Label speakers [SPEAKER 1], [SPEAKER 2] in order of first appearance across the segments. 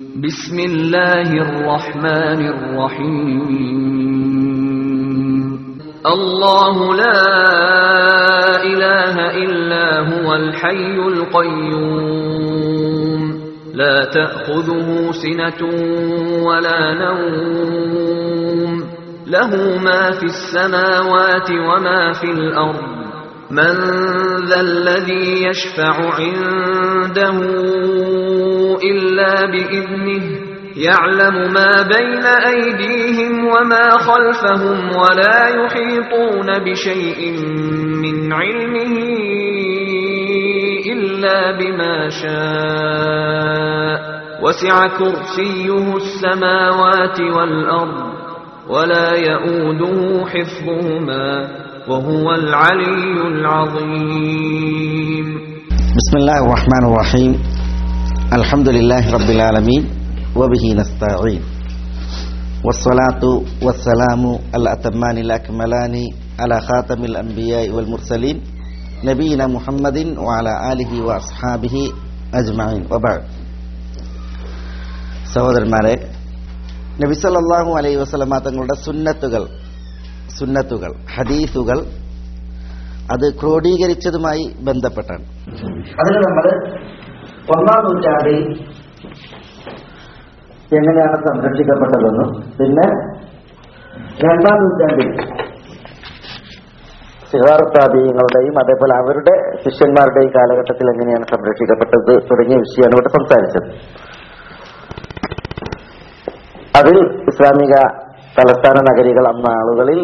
[SPEAKER 1] بسم الله الرحمن الرحيم الله لا إله إلا هو الحي القيوم لا تأخذه سنة ولا نوم له ما في السماوات وما في الأرض من ذا الذي يشفع عنده إلا بإذنه يعلم ما بين أيديهم وما خلفهم ولا يحيطون بشيء من علمه إلا بما شاء وسع كرسيه السماوات والأرض ولا يؤوده حفظهما وهو العلي العظيم
[SPEAKER 2] بسم الله الرحمن الرحيم الحمد لله رب العالمين وبه نستعين والصلاة والسلام الأتمان الأكملان على خاتم الأنبياء والمرسلين نبينا محمد وعلى آله وأصحابه أجمعين وبعد സഹോദരന്മാരെ നബി സല്ലല്ലാഹു അലൈഹി വസല്ലമ തങ്ങളുടെ സുന്നത്തുകൾ സുന്നത്തുകൾ ഹദീസുകൾ അത് ക്രോഡീകരിച്ചതുമായി ബന്ധപ്പെട്ടാണ്
[SPEAKER 3] അതിന് നമ്മൾ ഒന്നാം നൂറ്റാണ്ടിൽ എങ്ങനെയാണ് സംരക്ഷിക്കപ്പെട്ടതെന്നും പിന്നെ രണ്ടാം നൂറ്റാണ്ടിൽ സിഹാർത്താദീയങ്ങളുടെയും അതേപോലെ അവരുടെ ശിഷ്യന്മാരുടെയും കാലഘട്ടത്തിൽ എങ്ങനെയാണ് സംരക്ഷിക്കപ്പെട്ടത് തുടങ്ങിയ വിഷയമാണ് ഇവിടെ സംസാരിച്ചത് അതിൽ ഇസ്ലാമിക തലസ്ഥാന നഗരികൾ അന്ന ആളുകളിൽ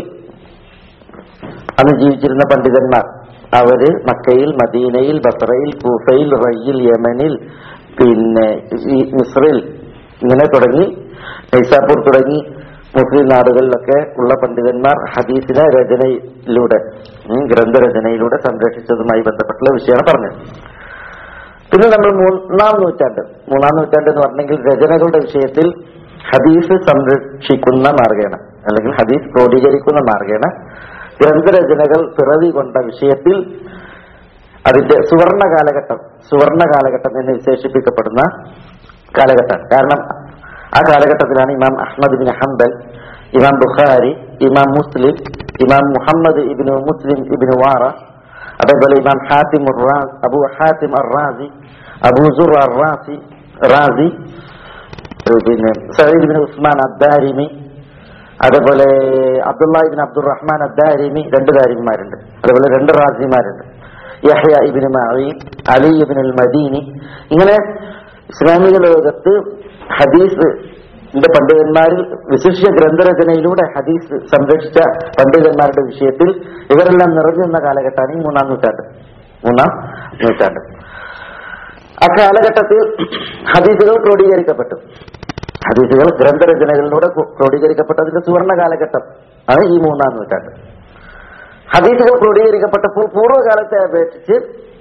[SPEAKER 3] അന്ന് ജീവിച്ചിരുന്ന പണ്ഡിതന്മാർ അവര് മക്കയിൽ മദീനയിൽ ബസറയിൽ കൂഫയിൽ റയ്യിൽ യമനിൽ പിന്നെ ഈ മിസ്രിൽ ഇങ്ങനെ തുടങ്ങി നൈസാപൂർ തുടങ്ങി മുസ്ലിം നാടുകളിലൊക്കെ ഉള്ള പണ്ഡിതന്മാർ ഹദീസിനെ രചനയിലൂടെ ഉം, ഗ്രന്ഥരചനയിലൂടെ സംരക്ഷിച്ചതുമായി ബന്ധപ്പെട്ടുള്ള വിഷയമാണ് പറഞ്ഞത് പിന്നെ നമ്മൾ മൂന്നാം നൂറ്റാണ്ട് മൂന്നാം നൂറ്റാണ്ട് എന്ന് പറഞ്ഞെങ്കിൽ രചനകളുടെ വിഷയത്തിൽ ഹദീസ് സംരക്ഷിക്കുന്ന മാർഗേണ അല്ലെങ്കിൽ ഹദീസ് ക്രോഡീകരിക്കുന്ന മാർഗേണ ഗ്രന്ഥരചനകൾ പിറവി കൊണ്ട വിഷയത്തിൽ അതിന്റെ സുവർണ കാലഘട്ടം സുവർണ കാലഘട്ടം എന്ന് വിശേഷിപ്പിക്കപ്പെടുന്ന കാലഘട്ടം കാരണം ആ കാലഘട്ടത്തിലാണ് ഇമാം അഹ്മദ് ബിൻ ഹംബൽ ഇമാം ബുഖാരി ഇമാം മുസ്ലിം ഇമാം മുഹമ്മദ് ഇബിന് മുസ്ലിം ഇബിന് വാറ അതേപോലെ ഇമാം ഹാത്തിം ഉർ-റാസ്, അബു ഹാത്തിം അർ റാസി അബൂ സുർ അർ റാസി റാസി ഏഹ് പിന്നെ സയ്യിദ് ബിൻ ഉസ്മാൻ അദ്ദാരിമി അതേപോലെ അബ്ദുള്ള ഇബിൻ അബ്ദുറഹ്മാൻ അദ്ദാരിമി രണ്ട് ദാരിമിമാരുണ്ട് അതേപോലെ രണ്ട് റാസിമാരുണ്ട് യഹ്യ ഇബിന് മഅീൻ അലി ഇബിൻ അൽ മദീനി ഇങ്ങനെ ഇസ്ലാമിക ലോകത്ത് ഹദീസ് ന്റെ പണ്ഡിതന്മാരിൽ വിശിഷ്യ ഗ്രന്ഥരചനയിലൂടെ ഹദീസ് സംരക്ഷിച്ച പണ്ഡിതന്മാരുടെ വിഷയത്തിൽ ഇവരെല്ലാം നിറഞ്ഞു നിന്ന കാലഘട്ടമാണ് ഈ മൂന്നാം നൂറ്റാണ്ട് മൂന്നാം നൂറ്റാണ്ട് ആ കാലഘട്ടത്തിൽ ഹദീസുകൾ ക്രോഡീകരിക്കപ്പെട്ടു ഹദീസുകൾ ഗ്രന്ഥരചനകളിലൂടെ ക്രോ- ക്രോഡീകരിക്കപ്പെട്ടതിന്റെ സുവർണ കാലഘട്ടം ആണ് ഈ മൂന്നാം നൂറ്റാണ്ട് ഹദീസുകൾ ക്രോഡീകരിക്കപ്പെട്ടപ്പോൾ പൂർവ്വകാലത്തെ അപേക്ഷിച്ച്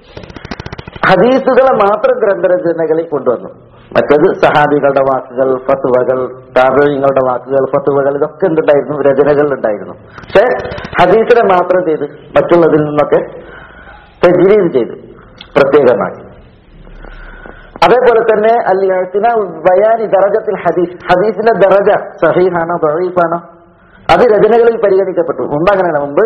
[SPEAKER 3] ഹദീസുകളെ മാത്രം ഗ്രന്ഥരചനകളിൽ കൊണ്ടുവന്നു മറ്റേത് സഹാബികളുടെ വാക്കുകൾ ഫത്തുവകൾ താപര്യങ്ങളുടെ വാക്കുകൾ ഫത്തുവകൾ ഇതൊക്കെ എന്തുണ്ടായിരുന്നു രചനകളിൽ ഉണ്ടായിരുന്നു പക്ഷെ ഹദീസിനെ മാത്രം ചെയ്ത് മറ്റുള്ളതിൽ നിന്നൊക്കെ തജ്രീദ് ചെയ്തു പ്രത്യേകമായി അതേപോലെ തന്നെ അൽ ബയാനി ദറജത്തിൽ ഹദീസ് ഹദീസിന്റെ ദറജ സഹീഹാണോ ദറീഫാണോ അത് രചനകളിൽ പരിഗണിക്കപ്പെട്ടു മുമ്പ് അങ്ങനെയാണ് മുമ്പ്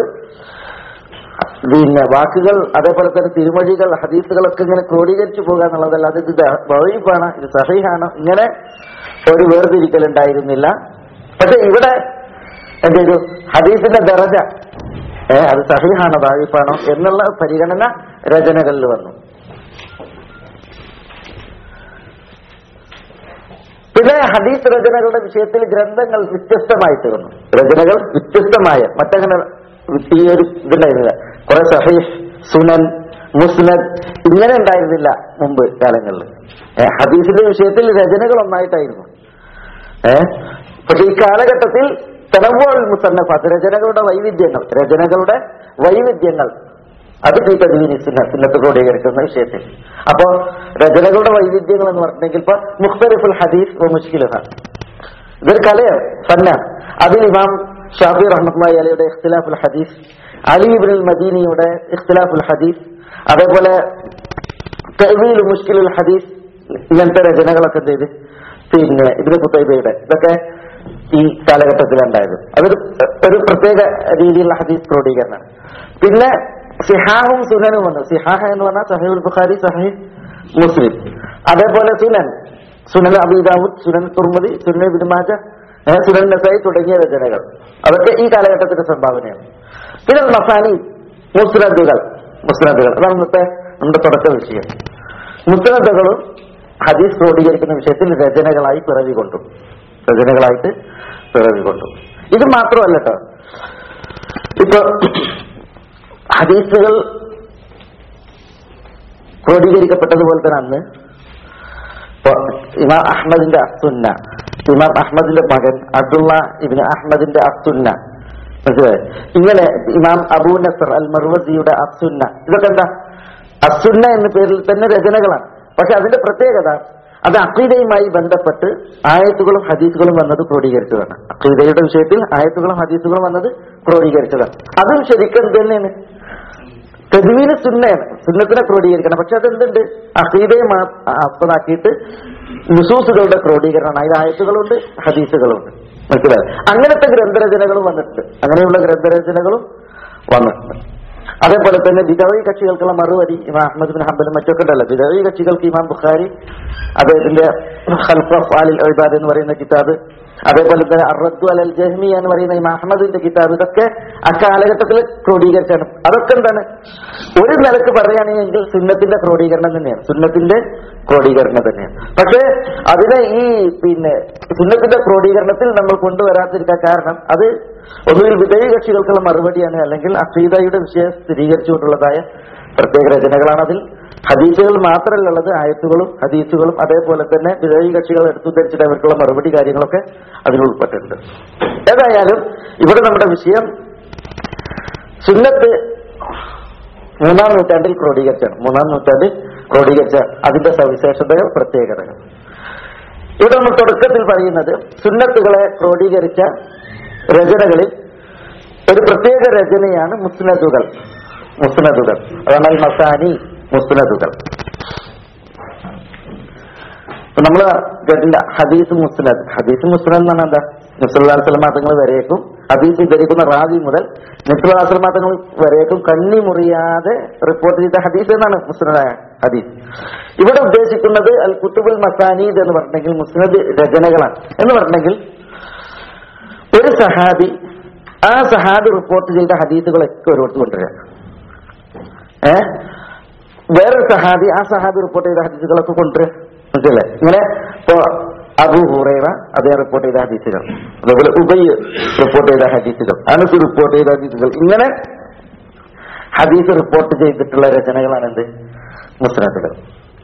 [SPEAKER 3] പിന്നെ വാക്കുകൾ അതേപോലെ തന്നെ തിരുമൊഴികൾ ഹദീസുകളൊക്കെ ഇങ്ങനെ ക്രോഡീകരിച്ചു പോകുക എന്നുള്ളതല്ല അത് ഇത് ദറീഫാണ് ഇത് സഹീഹാണോ ഇങ്ങനെ ഒരു വേർതിരിക്കൽ ഉണ്ടായിരുന്നില്ല പക്ഷെ ഇവിടെ എന്ത് ചെയ്തു ഹദീസിന്റെ ദറജ ഏ അത് സഹീഹാണോ ദറീഫാണോ എന്നുള്ള പരിഗണന രചനകളിൽ വന്നു പിന്നെ ഹദീസ് രചനകളുടെ വിഷയത്തിൽ ഗ്രന്ഥങ്ങൾ വ്യത്യസ്തമായി തീർന്നു രചനകൾ വ്യത്യസ്തമായ മറ്റങ്ങനെ ഈ ഒരു ഇതുണ്ടായിരുന്നില്ല കുറെ സഹീഷ് സുനൻ മുസ്നദ് ഇങ്ങനെ ഉണ്ടായിരുന്നില്ല മുമ്പ് കാലങ്ങളിൽ ഏ, ഹദീസിന്റെ വിഷയത്തിൽ രചനകൾ ഒന്നായിട്ടായിരുന്നു ഏഹ് പക്ഷെ ഈ കാലഘട്ടത്തിൽ തെലവോൾ മുസന്നഫാത്ത് രചനകളുടെ വൈവിധ്യങ്ങൾ രചനകളുടെ വൈവിധ്യങ്ങൾ അത് ഈ തദ്വീനി സുന്നത്ത് ക്രോഡീകരിക്കുന്ന വിഷയത്തിൽ അപ്പോ രചനകളുടെ വൈവിധ്യങ്ങൾ എന്ന് പറഞ്ഞിട്ടുണ്ടെങ്കിൽ ഇപ്പൊ മുഖ്തലിഫുൽ ഹദീസ് വ മുഷ്കിലുഹ ഇതൊരു കലയാണ് ഫന്നാണ് അതിൽ ഇമാം ഷാഫി റഹ്മത്തുള്ളാഹി അലിയുടെ ഇഖ്തിലാഫുൽ ഹദീസ് അലി ഇബ്നുൽ മദീനിയുടെ ഇഖ്തിലാഫുൽ ഹദീസ് അതേപോലെ തഅ്വീൽ മുഷ്കിലുൽ ഹദീസ് ഇങ്ങനത്തെ രചനകളൊക്കെ എന്ത് ചെയ്ത് പിന്നെ ഇതിന് കുത്തൈബയുടെ ഇതൊക്കെ ഈ കാലഘട്ടത്തിലുണ്ടായത് അതൊരു ഒരു പ്രത്യേക രീതിയിലുള്ള ഹദീസ് ക്രോഡീകരണമാണ് പിന്നെ സിഹാഹും സുനനും വന്നു സിഹാഹ എന്ന് പറഞ്ഞാൽ സഹീൽ ബുഖാരി സഹീൽ മുസ്ലിം അതേപോലെ സുനൻ സുനൻ അബീദാവുദ് സുനൻ തുർമതി സുനൻ ബിനുമാജ സുനൻ നസായി തുടങ്ങിയ രചനകൾ അതൊക്കെ ഈ കാലഘട്ടത്തിന്റെ സംഭാവനയാണ് പിന്നെ മസാനി മുസ്നദുകൾ മുസ്നദുകൾ അതാണ് ഇന്നത്തെ നമ്മുടെ തുടക്ക വിഷയം മുസ്നദുകളും ഹദീസ് ക്രോഡീകരിക്കുന്ന വിഷയത്തിൽ രചനകളായി പിറവി കൊണ്ടു രചനകളായിട്ട് പിറവി കൊണ്ടു ഇത് മാത്രമല്ല കേട്ടോ ഇപ്പൊ ഹദീസുകൾ ക്രോഡീകരിക്കപ്പെട്ടതുപോലെ തന്നെ അന്ന് ഇപ്പൊ ഇമാം അഹമ്മദിന്റെ അസുന്ന ഇമാം അഹമ്മദിന്റെ മകൻ അബ്ദുള്ള ഇബിന് അഹമ്മദിന്റെ അസുന്ന മനസ്സിലായോ ഇങ്ങനെ ഇമാം അബൂ നസർ അൽ മർവസിയുടെ അസുന്ന ഇതൊക്കെ എന്താ അസുന്ന എന്ന പേരിൽ തന്നെ രചനകളാണ് പക്ഷെ അതിന്റെ പ്രത്യേകത അത് അഖീദയുമായി ബന്ധപ്പെട്ട് ആയത്തുകളും ഹദീസുകളും വന്നത് ക്രോഡീകരിച്ചതാണ് അഖീദയുടെ വിഷയത്തിൽ ആയത്തുകളും ഹദീസുകളും വന്നത് ക്രോഡീകരിച്ചതാണ് അതും ശരിക്കും എന്ത് തന്നെയാണ് തെരുവിന് സുന്നയാണ് സുന്നത്തിനെ ക്രോഡീകരിക്കണം പക്ഷെ അതെന്തുണ്ട് അഖീദയെ ആസ്പദാക്കിയിട്ട് നുസൂസുകളുടെ ക്രോഡീകരണമാണ് അതിൽ ആയത്തുകളുണ്ട് ഹദീസുകളുണ്ട് മനസ്സിലായി അങ്ങനത്തെ ഗ്രന്ഥരചനകളും വന്നിട്ടുണ്ട് അങ്ങനെയുള്ള ഗ്രന്ഥരചനകളും വന്നിട്ടുണ്ട് അതേപോലെ തന്നെ വിധവി കക്ഷികൾക്കുള്ള മറുപടി ഇമാം അഹമ്മദ് ബിൻ ഹംബലും മറ്റൊക്കെ ഉണ്ടല്ലോ വിധവി കക്ഷികൾക്ക് ഇമാം ബുഖാരി അദ്ദേഹത്തിന്റെ ഖൽഫ് അലിൽ ഇബാദ് എന്ന് പറയുന്ന കിതാബ് അതേപോലെ തന്നെ അറദ്ദു അലൽ ജഹ്മി എന്ന് പറയുന്ന ഇമാം അഹമ്മദിന്റെ കിതാബ് ഇതൊക്കെ ആ കാലഘട്ടത്തിൽ ക്രോഡീകരിച്ചാണ് അതൊക്കെ എന്താണ് ഒരു നിലക്ക് പറയുകയാണെങ്കിൽ സുന്നത്തിന്റെ ക്രോഡീകരണം തന്നെയാണ് സുന്നത്തിന്റെ ക്രോഡീകരണം തന്നെയാണ് പക്ഷേ അതിനെ ഈ പിന്നെ സുന്നത്തിന്റെ ക്രോഡീകരണത്തിൽ നമ്മൾ കൊണ്ടുവരാതിരിക്കാൻ കാരണം അത് ഒന്നുകിൽ വിധേയ കക്ഷികൾക്കുള്ള മറുപടിയാണ് അല്ലെങ്കിൽ അഖീദയുടെ വിഷയം സ്ഥിരീകരിച്ചുകൊണ്ടുള്ളതായ പ്രത്യേക രചനകളാണ് അതിൽ ഹദീസുകൾ മാത്രമല്ല ഉള്ളത് ആയത്തുകളും ഹദീസുകളും അതേപോലെ തന്നെ വിധേയ കക്ഷികൾ എടുത്തുദ്ധരിച്ചിട്ട് അവർക്കുള്ള മറുപടി കാര്യങ്ങളൊക്കെ അതിൽ ഉൾപ്പെട്ടിട്ടുണ്ട് ഏതായാലും ഇവിടെ നമ്മുടെ വിഷയം സുന്നത്ത് മൂന്നാം നൂറ്റാണ്ടിൽ ക്രോഡീകരിച്ചാണ് മൂന്നാം നൂറ്റാണ്ടിൽ ക്രോഡീകരിച്ച അതിന്റെ സവിശേഷതകൾ പ്രത്യേകതകൾ ഇവിടെ നമ്മൾ തുടക്കത്തിൽ പറയുന്നത് സുന്നത്തുകളെ ക്രോഡീകരിച്ച രചനകളിൽ ഒരു പ്രത്യേക രചനയാണ് മുസ്നദുകൾ മുസ്നദുകൾ അതാണ് അൽ മസാനി മുസ്നദുകൾ നമ്മൾ കേട്ടില്ല ഹദീസ് മുസ്നദ് ഹദീസ് മുസ്നദ് എന്ന് പറഞ്ഞാൽ എന്താ നിസ്ലാസ്ലം തങ്ങൾ വരേക്കും ഹദീസ് ഉദ്ധരിക്കുന്ന റാവി മുതൽ നിസ്ലാസ്ലം തങ്ങൾ വരേക്കും കണ്ണി മുറിയാതെ റിപ്പോർട്ട് ചെയ്ത ഹദീസ് എന്നാണ് മുസ്നദായ ഹദീസ് ഇവിടെ ഉദ്ദേശിക്കുന്നത് അൽ കുത്തുബുൽ മസാനീദ് എന്ന് പറഞ്ഞെങ്കിൽ മുസ്നദ് രചനകളാണ് എന്ന് പറഞ്ഞെങ്കിൽ ഒരു സഹാബി ആ സഹാബി റിപ്പോർട്ട് ചെയ്ത ഹദീസുകളൊക്കെ ഒരുമിച്ച് കൊണ്ടുവരിക ഏ വേറൊരു സഹാബി ആ സഹാബി റിപ്പോർട്ട് ചെയ്ത ഹദീസുകളൊക്കെ കൊണ്ടുവരിക മനസ്സിലല്ലേ ഇങ്ങനെ ഇപ്പോ അബു ഹുറൈറ അദ്ദേഹം റിപ്പോർട്ട് ചെയ്ത ഹദീസുകൾ അതേപോലെ ഉബൈ റിപ്പോർട്ട് ചെയ്ത ഹദീസുകൾ അനസ് റിപ്പോർട്ട് ചെയ്ത ഹദീസുകൾ ഇങ്ങനെ ഹദീസ് റിപ്പോർട്ട് ചെയ്തിട്ടുള്ള രചനകളാണ് എന്ത് മുസ്നദുകൾ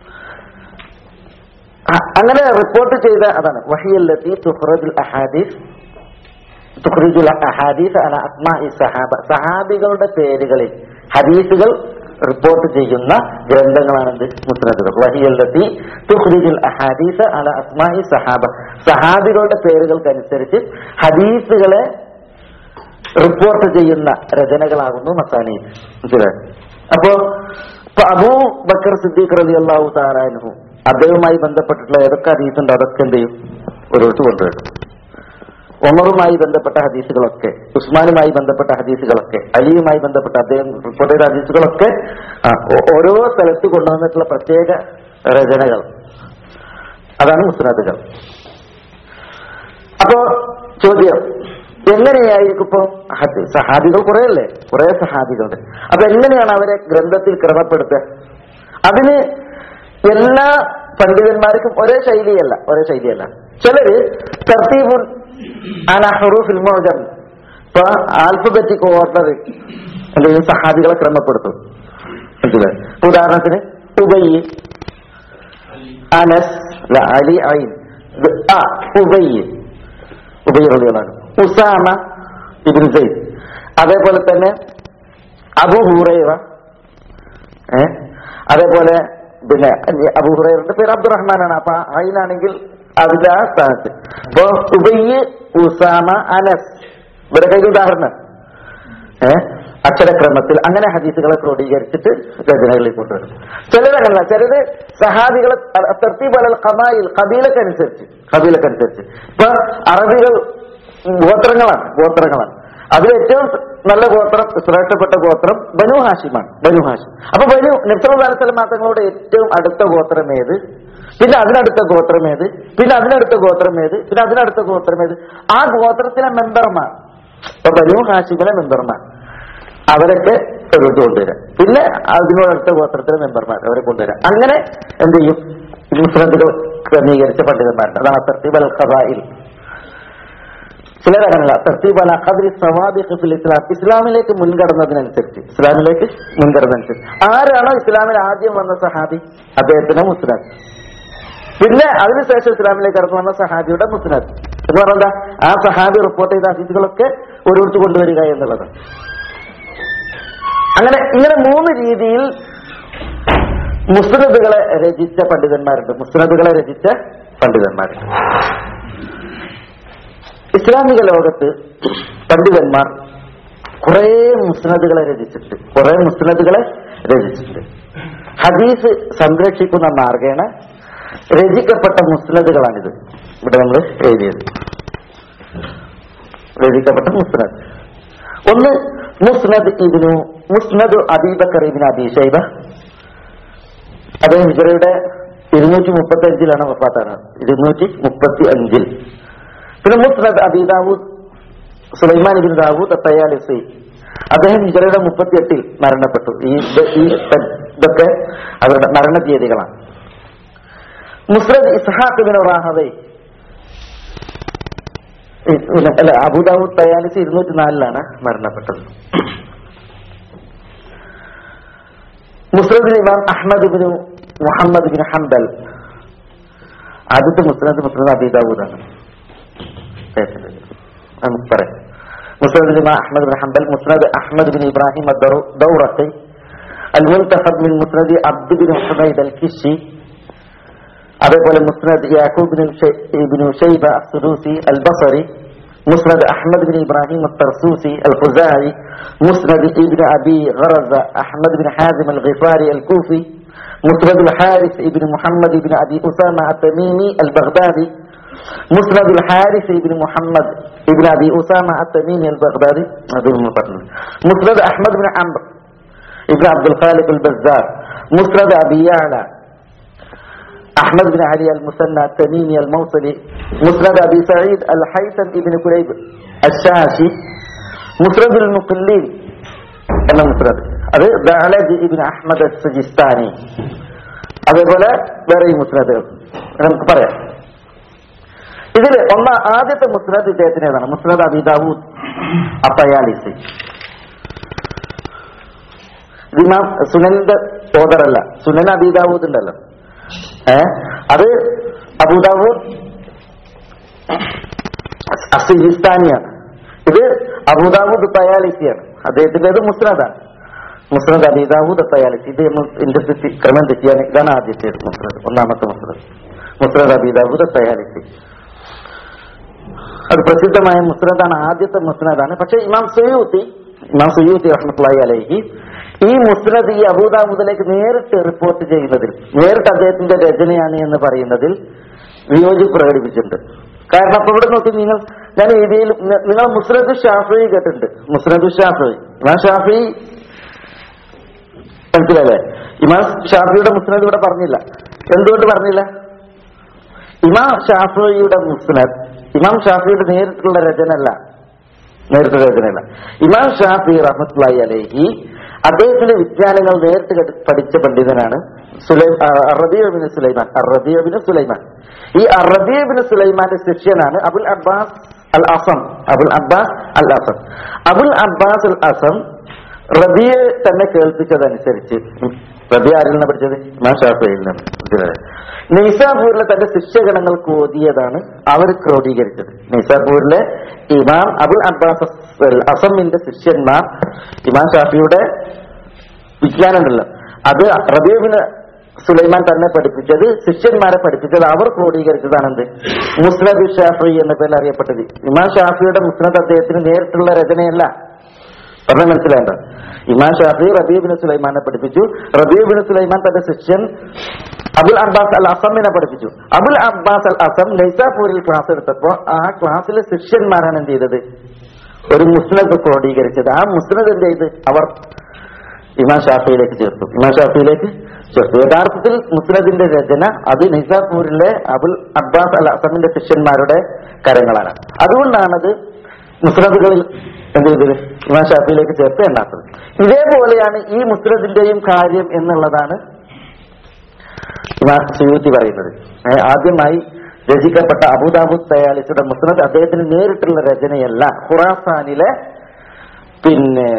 [SPEAKER 3] അങ്ങനെ റിപ്പോർട്ട് ചെയ്ത അതാണ് വഹിയല്ലത്തി തുഹ്റജുൽ അഹാദീസ് തുഖ്രിജുൽ അഹാദീസ് അല അസ്മാഇ സഹാബ സഹാബികളുടെ പേരുകളിൽ ഹദീസുകൾ റിപ്പോർട്ട് ചെയ്യുന്ന ഗ്രന്ഥങ്ങളാണെന്ത് മുസ്നദുകൾ വഹിയല്ലത്തി തുഖ്രിജുൽ അഹാദീസ് അല അസ്മാഇ സഹാബ സഹാബികളുടെ പേരുകൾക്കനുസരിച്ച് ഹദീസുകളെ റിപ്പോർട്ട് ചെയ്യുന്ന രചനകളാകുന്നു മസാനീസ് മനസ്സിലായി അപ്പോ ഇപ്പൊ അബൂ ബക്കർ സിദ്ദീഖ് റലി അള്ളാഹു താരാനുഹു അദ്ദേഹവുമായി ബന്ധപ്പെട്ടിട്ടുള്ള ഏതൊക്കെ ഹദീസുണ്ടോ അതൊക്കെ എന്ത് ചെയ്യും ഓരോരുത്തർ കൊണ്ടുവരും ഉമറുമായി ബന്ധപ്പെട്ട ഹദീസുകളൊക്കെ ഉസ്മാനുമായി ബന്ധപ്പെട്ട ഹദീസുകളൊക്കെ അലിയുമായി ബന്ധപ്പെട്ട അദ്ദേഹം റിപ്പോർട്ട് ചെയ്ത ഹദീസുകളൊക്കെ ആ, ഓ- ഓരോ സ്ഥലത്ത് കൊണ്ടുവന്നിട്ടുള്ള പ്രത്യേക രചനകൾ അതാണ് മുസ്നാദുകൾ അപ്പോ ചോദ്യം എങ്ങനെയായിരിക്കും ഇപ്പോ ഹദ്- സഹാബികൾ കുറെ അല്ലേ കുറെ സഹാബികളുണ്ട് അപ്പൊ എങ്ങനെയാണ് അവരെ ഗ്രന്ഥത്തിൽ ക്രമപ്പെടുത്തുക അതിന് എല്ലാ പണ്ഡിതന്മാർക്കും ഒരേ ശൈലിയല്ല ഒരേ ശൈലിയല്ല ചിലര് തർത്തീബുൽ അല ഹുറൂഫിൽ മുഅ്ജം ഇപ്പൊ ആൽഫബറ്റിക് ഓർഡർ എന്തെങ്കിലും സഹാബികളെ ക്രമപ്പെടുത്തും മനസ്സിലായോ? ഇപ്പൊ ഉദാഹരണത്തിന് ഉബൈ അനസ് ല, അലി ഐൻ ഇത് ആ ഉബൈ ഉബൈ റളിയല്ലാഹു ഉസാമ ഇബ്നു സൈദ് അതേപോലെ തന്നെ അബു ഹുറൈറ ഏ അതേപോലെ പിന്നെ അബു ഹുറൈറിന്റെ പേര് അബ്ദുറഹ്മാനാണ് അപ്പൊ ഐനാണെങ്കിൽ അതിന്റെ ആ സ്ഥാനത്ത് ഇപ്പൊ ഉബയ്യ് ഉസാമ അനസ് ഇവരെ കയ്യിൽ ഉദാഹരണം ഏ അക്ഷരക്രമത്തിൽ അങ്ങനെ ഹദീസുകളെ ക്രോഡീകരിച്ചിട്ട് രചനകളിൽ കൊണ്ടുവരും ചിലരങ്ങനല്ല ചിലര് സഹാബികളെ തർത്തീബ് അലൽ കമായിൽ കബീലക്കനുസരിച്ച് കബീലക്കനുസരിച്ച് ഇപ്പൊ അറബികൾ ഗോത്രങ്ങളാണ് ഗോത്രങ്ങളാണ് അതിൽ ഏറ്റവും നല്ല ഗോത്രം ശ്രേഷ്ഠപ്പെട്ട ഗോത്രം ബനു ഹാഷിമാണ് ബനു ഹാഷിം അപ്പൊ ബനു നിസ്ലാലത്തല മാത്തങ്ങളോട് ഏറ്റവും അടുത്ത ഗോത്രം ഏത് പിന്നെ അതിനടുത്ത ഗോത്രം ഏത് പിന്നെ അതിനടുത്ത ഗോത്രം ഏത് പിന്നെ അതിനടുത്ത ഗോത്രം ഏത് ആ ഗോത്രത്തിലെ മെമ്പർമാർ ഇപ്പൊ ബനു ഹാഷിമിലെ മെമ്പർമാർ അവരൊക്കെ എടുത്ത് കൊണ്ടുവരാം പിന്നെ അതിനോടടുത്ത ഗോത്രത്തിലെ മെമ്പർമാർ അവരെ കൊണ്ടുവരാം അങ്ങനെ എന്ത് ചെയ്യും മുസ്ലിമുകൾ ക്രമീകരിച്ച പണ്ഡിതന്മാരുണ്ട് അതാണ് തർത്തീബ് അൽ ഖബായിൽ ചിലരങ്ങനല്ല തർത്തീബ് അൽ ഖദ്രി സവാബിഖ് ഫിൽ ഇസ്ലാം ഇസ്ലാമിലേക്ക് മുൻകടന്നതിനനുസരിച്ച് ഇസ്ലാമിലേക്ക് മുൻകടന്നതനുസരിച്ച് ആരാണോ ഇസ്ലാമിൽ ആദ്യം വന്ന സഹാബി അദ്ദേഹത്തിന് മുസ്ലാം പിന്നെ അതിനുശേഷം ഇസ്ലാമിലേക്ക് കടന്നു വന്ന സഹാബിയുടെ മുസ്നാദ് എന്ന് പറഞ്ഞാൽ ആ സഹാബി റിപ്പോർട്ട് ചെയ്ത ഹദീസുകളൊക്കെ ഓരോരുത്തർ കൊണ്ടുവരിക എന്നുള്ളത് അങ്ങനെ ഇങ്ങനെ മൂന്ന് രീതിയിൽ മുസ്നദുകളെ രചിച്ച പണ്ഡിതന്മാരുണ്ട് മുസ്നദുകളെ രചിച്ച പണ്ഡിതന്മാരുണ്ട് ഇസ്ലാമിക ലോകത്ത് പണ്ഡിതന്മാർ കുറെ മുസ്നദുകളെ രചിച്ചിട്ടുണ്ട് കുറെ മുസ്നദുകളെ രചിച്ചിട്ടുണ്ട് ഹദീസ് സംരക്ഷിക്കുന്ന മാർഗേണ രചിക്കപ്പെട്ട മുസ്നദുകളാണിത് ഇവിടെ നമ്മൾ എഴുതിയത് രചിക്കപ്പെട്ട മുസ്നദ് ഒന്ന് മുസ്നദ് ഇബിനു മുസ്നദ് അബീബക്കർ ഇബിൻ അബി ഷൈബ അദ്ദേഹം ഹിജറയുടെ ഇരുന്നൂറ്റി മുപ്പത്തി അഞ്ചിലാണ് വഫാത്താണ് ഇരുന്നൂറ്റി മുപ്പത്തി അഞ്ചിൽ പിന്നെ മുസ്നദ് അബി ദാവൂദ് സുലൈമാൻ ഇബിൻ ദാവൂദ് തയ്യാലിസി അദ്ദേഹം ഹിജറയുടെ മുപ്പത്തി എട്ടിൽ മരണപ്പെട്ടു ഈ ഇത് ഈ ഇതൊക്കെ അവരുടെ മരണ തീയതികളാണ് മുസ്നദ് ഇസ്ഹാഖ് ബിൻ റാഹവൈ പിന്നെ അല്ല അബുദാവൂദ് തയ്യാലിസ് ഇരുന്നൂറ്റി നാലിലാണ് മരണപ്പെട്ടത് മുസ്ലിം ഇമാം Ahmad bin Muhammad bin Hanbal ആദ്യത്തെ മുസ്ലിം മുസ്ലിം അബിദാവൂദാണ് നമുക്ക് പറയാം മുസ്ലിം ഇമാം അഹമ്മദ് ബിൻ ഹംബൽ മുസ്നദ് അഹമ്മദ് ബിൻ ഇബ്രാഹിം ദൗറത്തി المنتخب من مسند عبد بن حميد الكشي അതേപോലെ മുസ്നദ് യാക്കൂബ് ബിൻ ഷൈബ അസ്സുദൂസി അൽ ബസറി مسند أحمد بن إبراهيم الطرسوسي الخزاعي مسند ابن أبي غرزة أحمد بن حازم الغفاري الكوفي مسند الحارث ابن محمد بن أبي أسامة التميمي البغدادي مسند الحارث ابن محمد ابن أبي أسامة التميمي البغدادي مسند أحمد بن عمرو ابن عبد الخالق البزار مسند أبي يعلى أحمد بن علي المثنى التميمي الموصلي مسند أبي سعيد الحيثم ابن كريب الشاشي مسند المقلين എന്ന മുസ്നദ് അത് ദാലജ് ഇബിൻ അഹമ്മദ് സജിസ്ഥാനി അതേപോലെ വേറെയും മുസ്നദുകൾ നമുക്ക് പറയാം ഇതിൽ ഒന്നാ ആദ്യത്തെ മുസ്നദ് ഇദ്ദേഹത്തിനേതാണ് മുസ്നദ് അബിദാവൂദ് അപ്പയാലിസി ഇമാം സുനലിന്റെ ഓദറല്ല സുനൻ അബിദാവൂദ് ഉണ്ടല്ലോ ഏ അത് അബുദാവൂദ് അസിജിസ്ഥാനിയാണ് ഇത് അബുദാവൂദ് തയാലിസിയാണ് അദ്ദേഹത്തിൻ്റെത് മുസ്നദാണ് മുസ്നദ് അബിദാവൂദ് തയാലിസി ഇത് എന്റെ തെറ്റി ക്രമം തെറ്റിയാണ് ഇതാണ് ആദ്യത്തെ മുസ്നദ് ഒന്നാമത്തെ മുസ്നദ് മുസ്നദ് അബിദാവൂദ് തയാലിസി അത് പ്രസിദ്ധമായ മുസ്നദാണ് ആദ്യത്തെ മുസ്നദാണ് പക്ഷെ ഇമാം സുയൂത്തി ഇമാം സുയൂത്തി റഹ്മത്തുള്ളാഹി അലൈഹി ഈ മുസ്നദ് ഈ അബൂദാബുദിലേക്ക് നേരിട്ട് റിപ്പോർട്ട് ചെയ്യുന്നതിൽ നേരിട്ട് അദ്ദേഹത്തിന്റെ രചനയാണ് എന്ന് പറയുന്നതിൽ വിയോജിപ്പ് പ്രകടിപ്പിച്ചിട്ടുണ്ട് കാരണം അപ്പൊ ഇവിടെ നോക്കി നിങ്ങൾ ഞാൻ ഇതിൽ നിങ്ങൾ മുസ്നദ് ഷാഫി കേട്ടിട്ടുണ്ട് മുസ്നദ് ഷാഫി ഇമാം ഷാഫി മനസ്സിലല്ലേ ഇമാം ഷാഫിയുടെ മുസ്നദ് ഇവിടെ പറഞ്ഞില്ല എന്തുകൊണ്ട് പറഞ്ഞില്ല ഇമാം ഷാഫിയുടെ മുസ്നദ് ഇമാം ഷാഫിയുടെ നേരിട്ടുള്ള രചന അല്ല നേരിട്ടുള്ള രചനയല്ല ഇമാം ഷാഫി റഹ്മത്തുള്ളാഹി അലൈഹി അദ്ദേഹത്തിന്റെ വിജ്ഞാനങ്ങൾ നേരിട്ട് കെട്ടി- പഠിച്ച പണ്ഡിതനാണ് സുലൈം അറബിയബിന് സുലൈമാൻ അറബിയബിന് സുലൈമാൻ ഈ അറബിയബിന് സുലൈമാന്റെ ശിഷ്യനാണ് Abul Abbas al Asam Abul Abbas al Asam Abul Abbas al Asam റബിയെ തന്നെ കേൾപ്പിച്ചതനുസരിച്ച് റബി ആരിൽ നിന്ന് പഠിച്ചത് ഇമാം ഷാഫിയിൽ നിന്ന് മനസ്സിലായോ? നൈസാപൂരിലെ തന്റെ ശിഷ്യഗണങ്ങൾക്ക് ഓതിയതാണ് അവർ ക്രോഡീകരിച്ചത് നൈസാപൂരിലെ ഇമാം അബുൽ അബ്ബാസ് അൽ അസമിന്റെ ശിഷ്യന്മാർ ഇമാം ഷാഫിയുടെ വിജ്ഞാനമുണ്ടല്ലോ അത് റബീബിന് സുലൈമാൻ തന്നെ പഠിപ്പിച്ചത് ശിഷ്യന്മാരെ പഠിപ്പിച്ചത് അവർ ക്രോഡീകരിച്ചതാണ് എന്ത് മുസ്നദ് ഷാഫി എന്ന പേരിൽ അറിയപ്പെട്ടത് ഇമാം ഷാഫിയുടെ മുസ്നദ് അദ്ദേഹത്തിന് നേരിട്ടുള്ള രചനയല്ല പറഞ്ഞ മനസ്സിലായണ്ട ഇമാം ഷാഫി റബീബിന് സുലൈമാനെ പഠിപ്പിച്ചു റബീബിന് സുലൈമാൻ തന്റെ ശിഷ്യൻ അബുൽ അബ്ബാസ് അൽ അസമിനെ പഠിപ്പിച്ചു അബുൽ അബ്ബാസ് അൽ അസം നൈസാപൂരിൽ ക്ലാസ് എടുത്തപ്പോ ആ ക്ലാസ്സിലെ ശിഷ്യന്മാരാണ് എന്ത് ചെയ്തത് ഒരു മുസ്നദ് ക്രോഡീകരിച്ചത് ആ മുസ്നദ് എന്ത് ചെയ്ത് അവർ ഇമാം ഷാഫിയിലേക്ക് ചേർത്തു ഇമാം ഷാഫിയിലേക്ക് ചേർത്തു യഥാർത്ഥത്തിൽ മുസ്നദിന്റെ രചന അത് നിസാപൂരിലെ അബുൽ അബ്ബാസ് അൽ അസമിന്റെ ശിഷ്യന്മാരുടെ കരങ്ങളാണ് അതുകൊണ്ടാണത് മുസ്നദുകളിൽ എന്ത് ചെയ്തത് ഇമാം ഷാഫിയിലേക്ക് ചേർത്ത് എണ്ണാത്തത് ഇതേപോലെയാണ് ഈ മുസ്നദിന്റെയും കാര്യം എന്നുള്ളതാണ് ഇമാം സുയൂത്തി പറയുന്നത് ഏ, ആദ്യമായി രചിക്കപ്പെട്ട അബുദാബുദ് തയാലിസുടെ മുസ്നദ് അദ്ദേഹത്തിന് നേരിട്ടുള്ള രചനയല്ല ഖുറാസാനിലെ പിന്നെ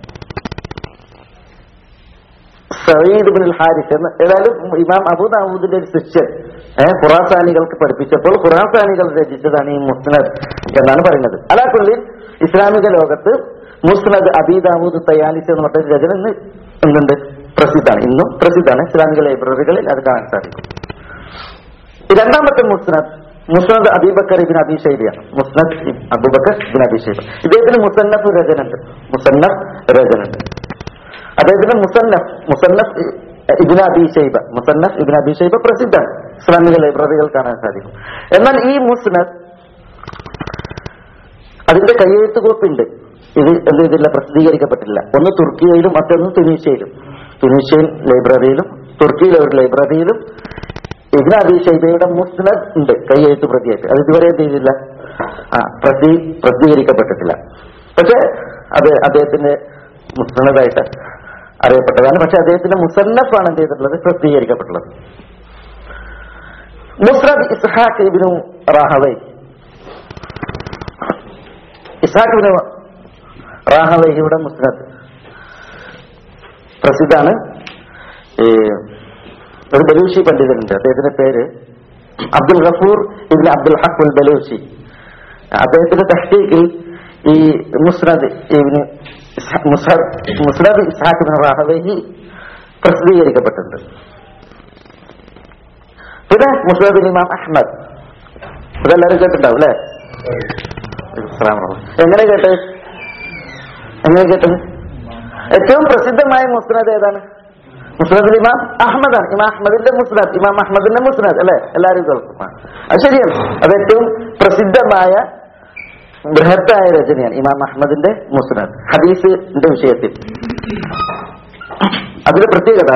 [SPEAKER 3] സയ്യിദ് ബിൻ ഹാരിസ് എന്ന് ഏതായാലും ഇമാം അബുദാവൂദിന്റെ ഒരു ശിഷ്യൻ ഏഹ് ഖുറാസാനികൾക്ക് പഠിപ്പിച്ചപ്പോൾ ഖുറാസാനികൾ രചിച്ചതാണ് ഈ മുസ്നദ് എന്നാണ് പറയുന്നത് അലാക്കുള്ളിൽ ഇസ്ലാമിക ലോകത്ത് മുസ്നദ് അബീദാവൂദ് തയാലിസ് എന്ന് പറഞ്ഞ രചന ഇന്ന് എന്തുണ്ട് പ്രസിദ്ധാണ് ഇന്നും പ്രസിദ്ധാണ് ഇസ്ലാമിക ലൈബ്രറികളിൽ അത് കാണാൻ സാധിക്കും ഈ രണ്ടാമത്തെ മുസ്നദ് മുസ്നദ് അബീബക്കർ ഇബിൻ അബി ഷൈബിയാണ് മുസ്നദ് ഇബ് അബൂബക്കർ ഇബിൻ അബി ഷൈബ ഇദ്ദേഹത്തിന് മുസന്നഫ് രചനുണ്ട് മുസന്നഫ് രചനുണ്ട് അദ്ദേഹത്തിന്റെ മുസന്നഫ് മുസന്നഫ് ഇബിൻ അബി ഷൈബ മുസന്നഫ് ഇബിൻ അബി ഷൈബ പ്രസിദ്ധമാണ് ഇസ്ലാമിക ലൈബ്രറികൾ കാണാൻ സാധിക്കും എന്നാൽ ഈ മുസ്നദ് അതിന്റെ കയ്യെഴുത്ത് കോപ്പുണ്ട് ഇത് എന്ത് ചെയ്തില്ല പ്രസിദ്ധീകരിക്കപ്പെട്ടില്ല ഒന്ന് തുർക്കിയയിലും മറ്റൊന്ന് തുനീഷ്യയിലും തുനീഷ്യൻ ലൈബ്രറിയിലും തുർക്കിയിലെ ഒരു ലൈബ്രറിയിലും ഇബ്ന അബി ഷൈബയുടെ മുസ്നദ് ഉണ്ട് കയ്യെഴുത്ത് പ്രതിയായിട്ട് അത് ഇതുവരെ എന്ത് ചെയ്തില്ല ആ പ്രതി പ്രസിദ്ധീകരിക്കപ്പെട്ടിട്ടില്ല പക്ഷെ അത് അദ്ദേഹത്തിന്റെ മുസ്നദായിട്ട് അറിയപ്പെട്ടതാണ് പക്ഷെ അദ്ദേഹത്തിന്റെ മുസന്നഫാണ് എന്ത് ചെയ്തിട്ടുള്ളത് പ്രസിദ്ധീകരിക്കപ്പെട്ടുള്ളത് മുസ്നദ് ഇസ്ഹാഖ് ഇബ്നു റാഹവൈ ഇസ്ഹാഖ് ഇബ്നു റാഹവൈയുടെ മുസ്നദ് പ്രസിദ്ധാണ് ഈ ഒരു ബലൂഷി പണ്ഡിതനുണ്ട് അദ്ദേഹത്തിന്റെ പേര് അബ്ദുൽ ഗഫൂർ ഇബ്നു അബ്ദുൽ ഹഖ് ഉൽ ബലൂഷി അദ്ദേഹത്തിന്റെ തഹ്തീക്കിൽ ഈ മുസ്നദ് ഇബ്നു ഇസ്ഹ- മുസ്ഹദ് മുസ്നദ് ഇസ്ഹാഖ് ഇബ്നു റാഹവൈഹി പ്രസിദ്ധീകരിക്കപ്പെട്ടിട്ടുണ്ട് പിന്നെ മുസ്നദ് ഇമാം അഹ്മദ് ഇതെല്ലാവരും കേട്ടിട്ടുണ്ടാവും അല്ലേ അസ്സലാമു അലൈക്കും. എങ്ങനെ കേട്ടത് എങ്ങനെ കേട്ടത് ഏറ്റവും പ്രസിദ്ധമായ മുസ്നദ് ഏതാണ് മുസ്നദ് ഇമാം അഹമ്മദാണ് ഇമാം അഹമ്മദിന്റെ മുസ്നദ് ഇമാം അഹമ്മദിന്റെ മുസ്നദ് അല്ലെ എല്ലാവരും കേൾക്കും ആ. അത് ശരിയാണ് അത് ഏറ്റവും പ്രസിദ്ധമായ ബൃഹത്തായ രചനയാണ് ഇമാം അഹമ്മദിന്റെ മുസ്നദ് ഹദീസിന്റെ വിഷയത്തിൽ അതിന്റെ പ്രത്യേകത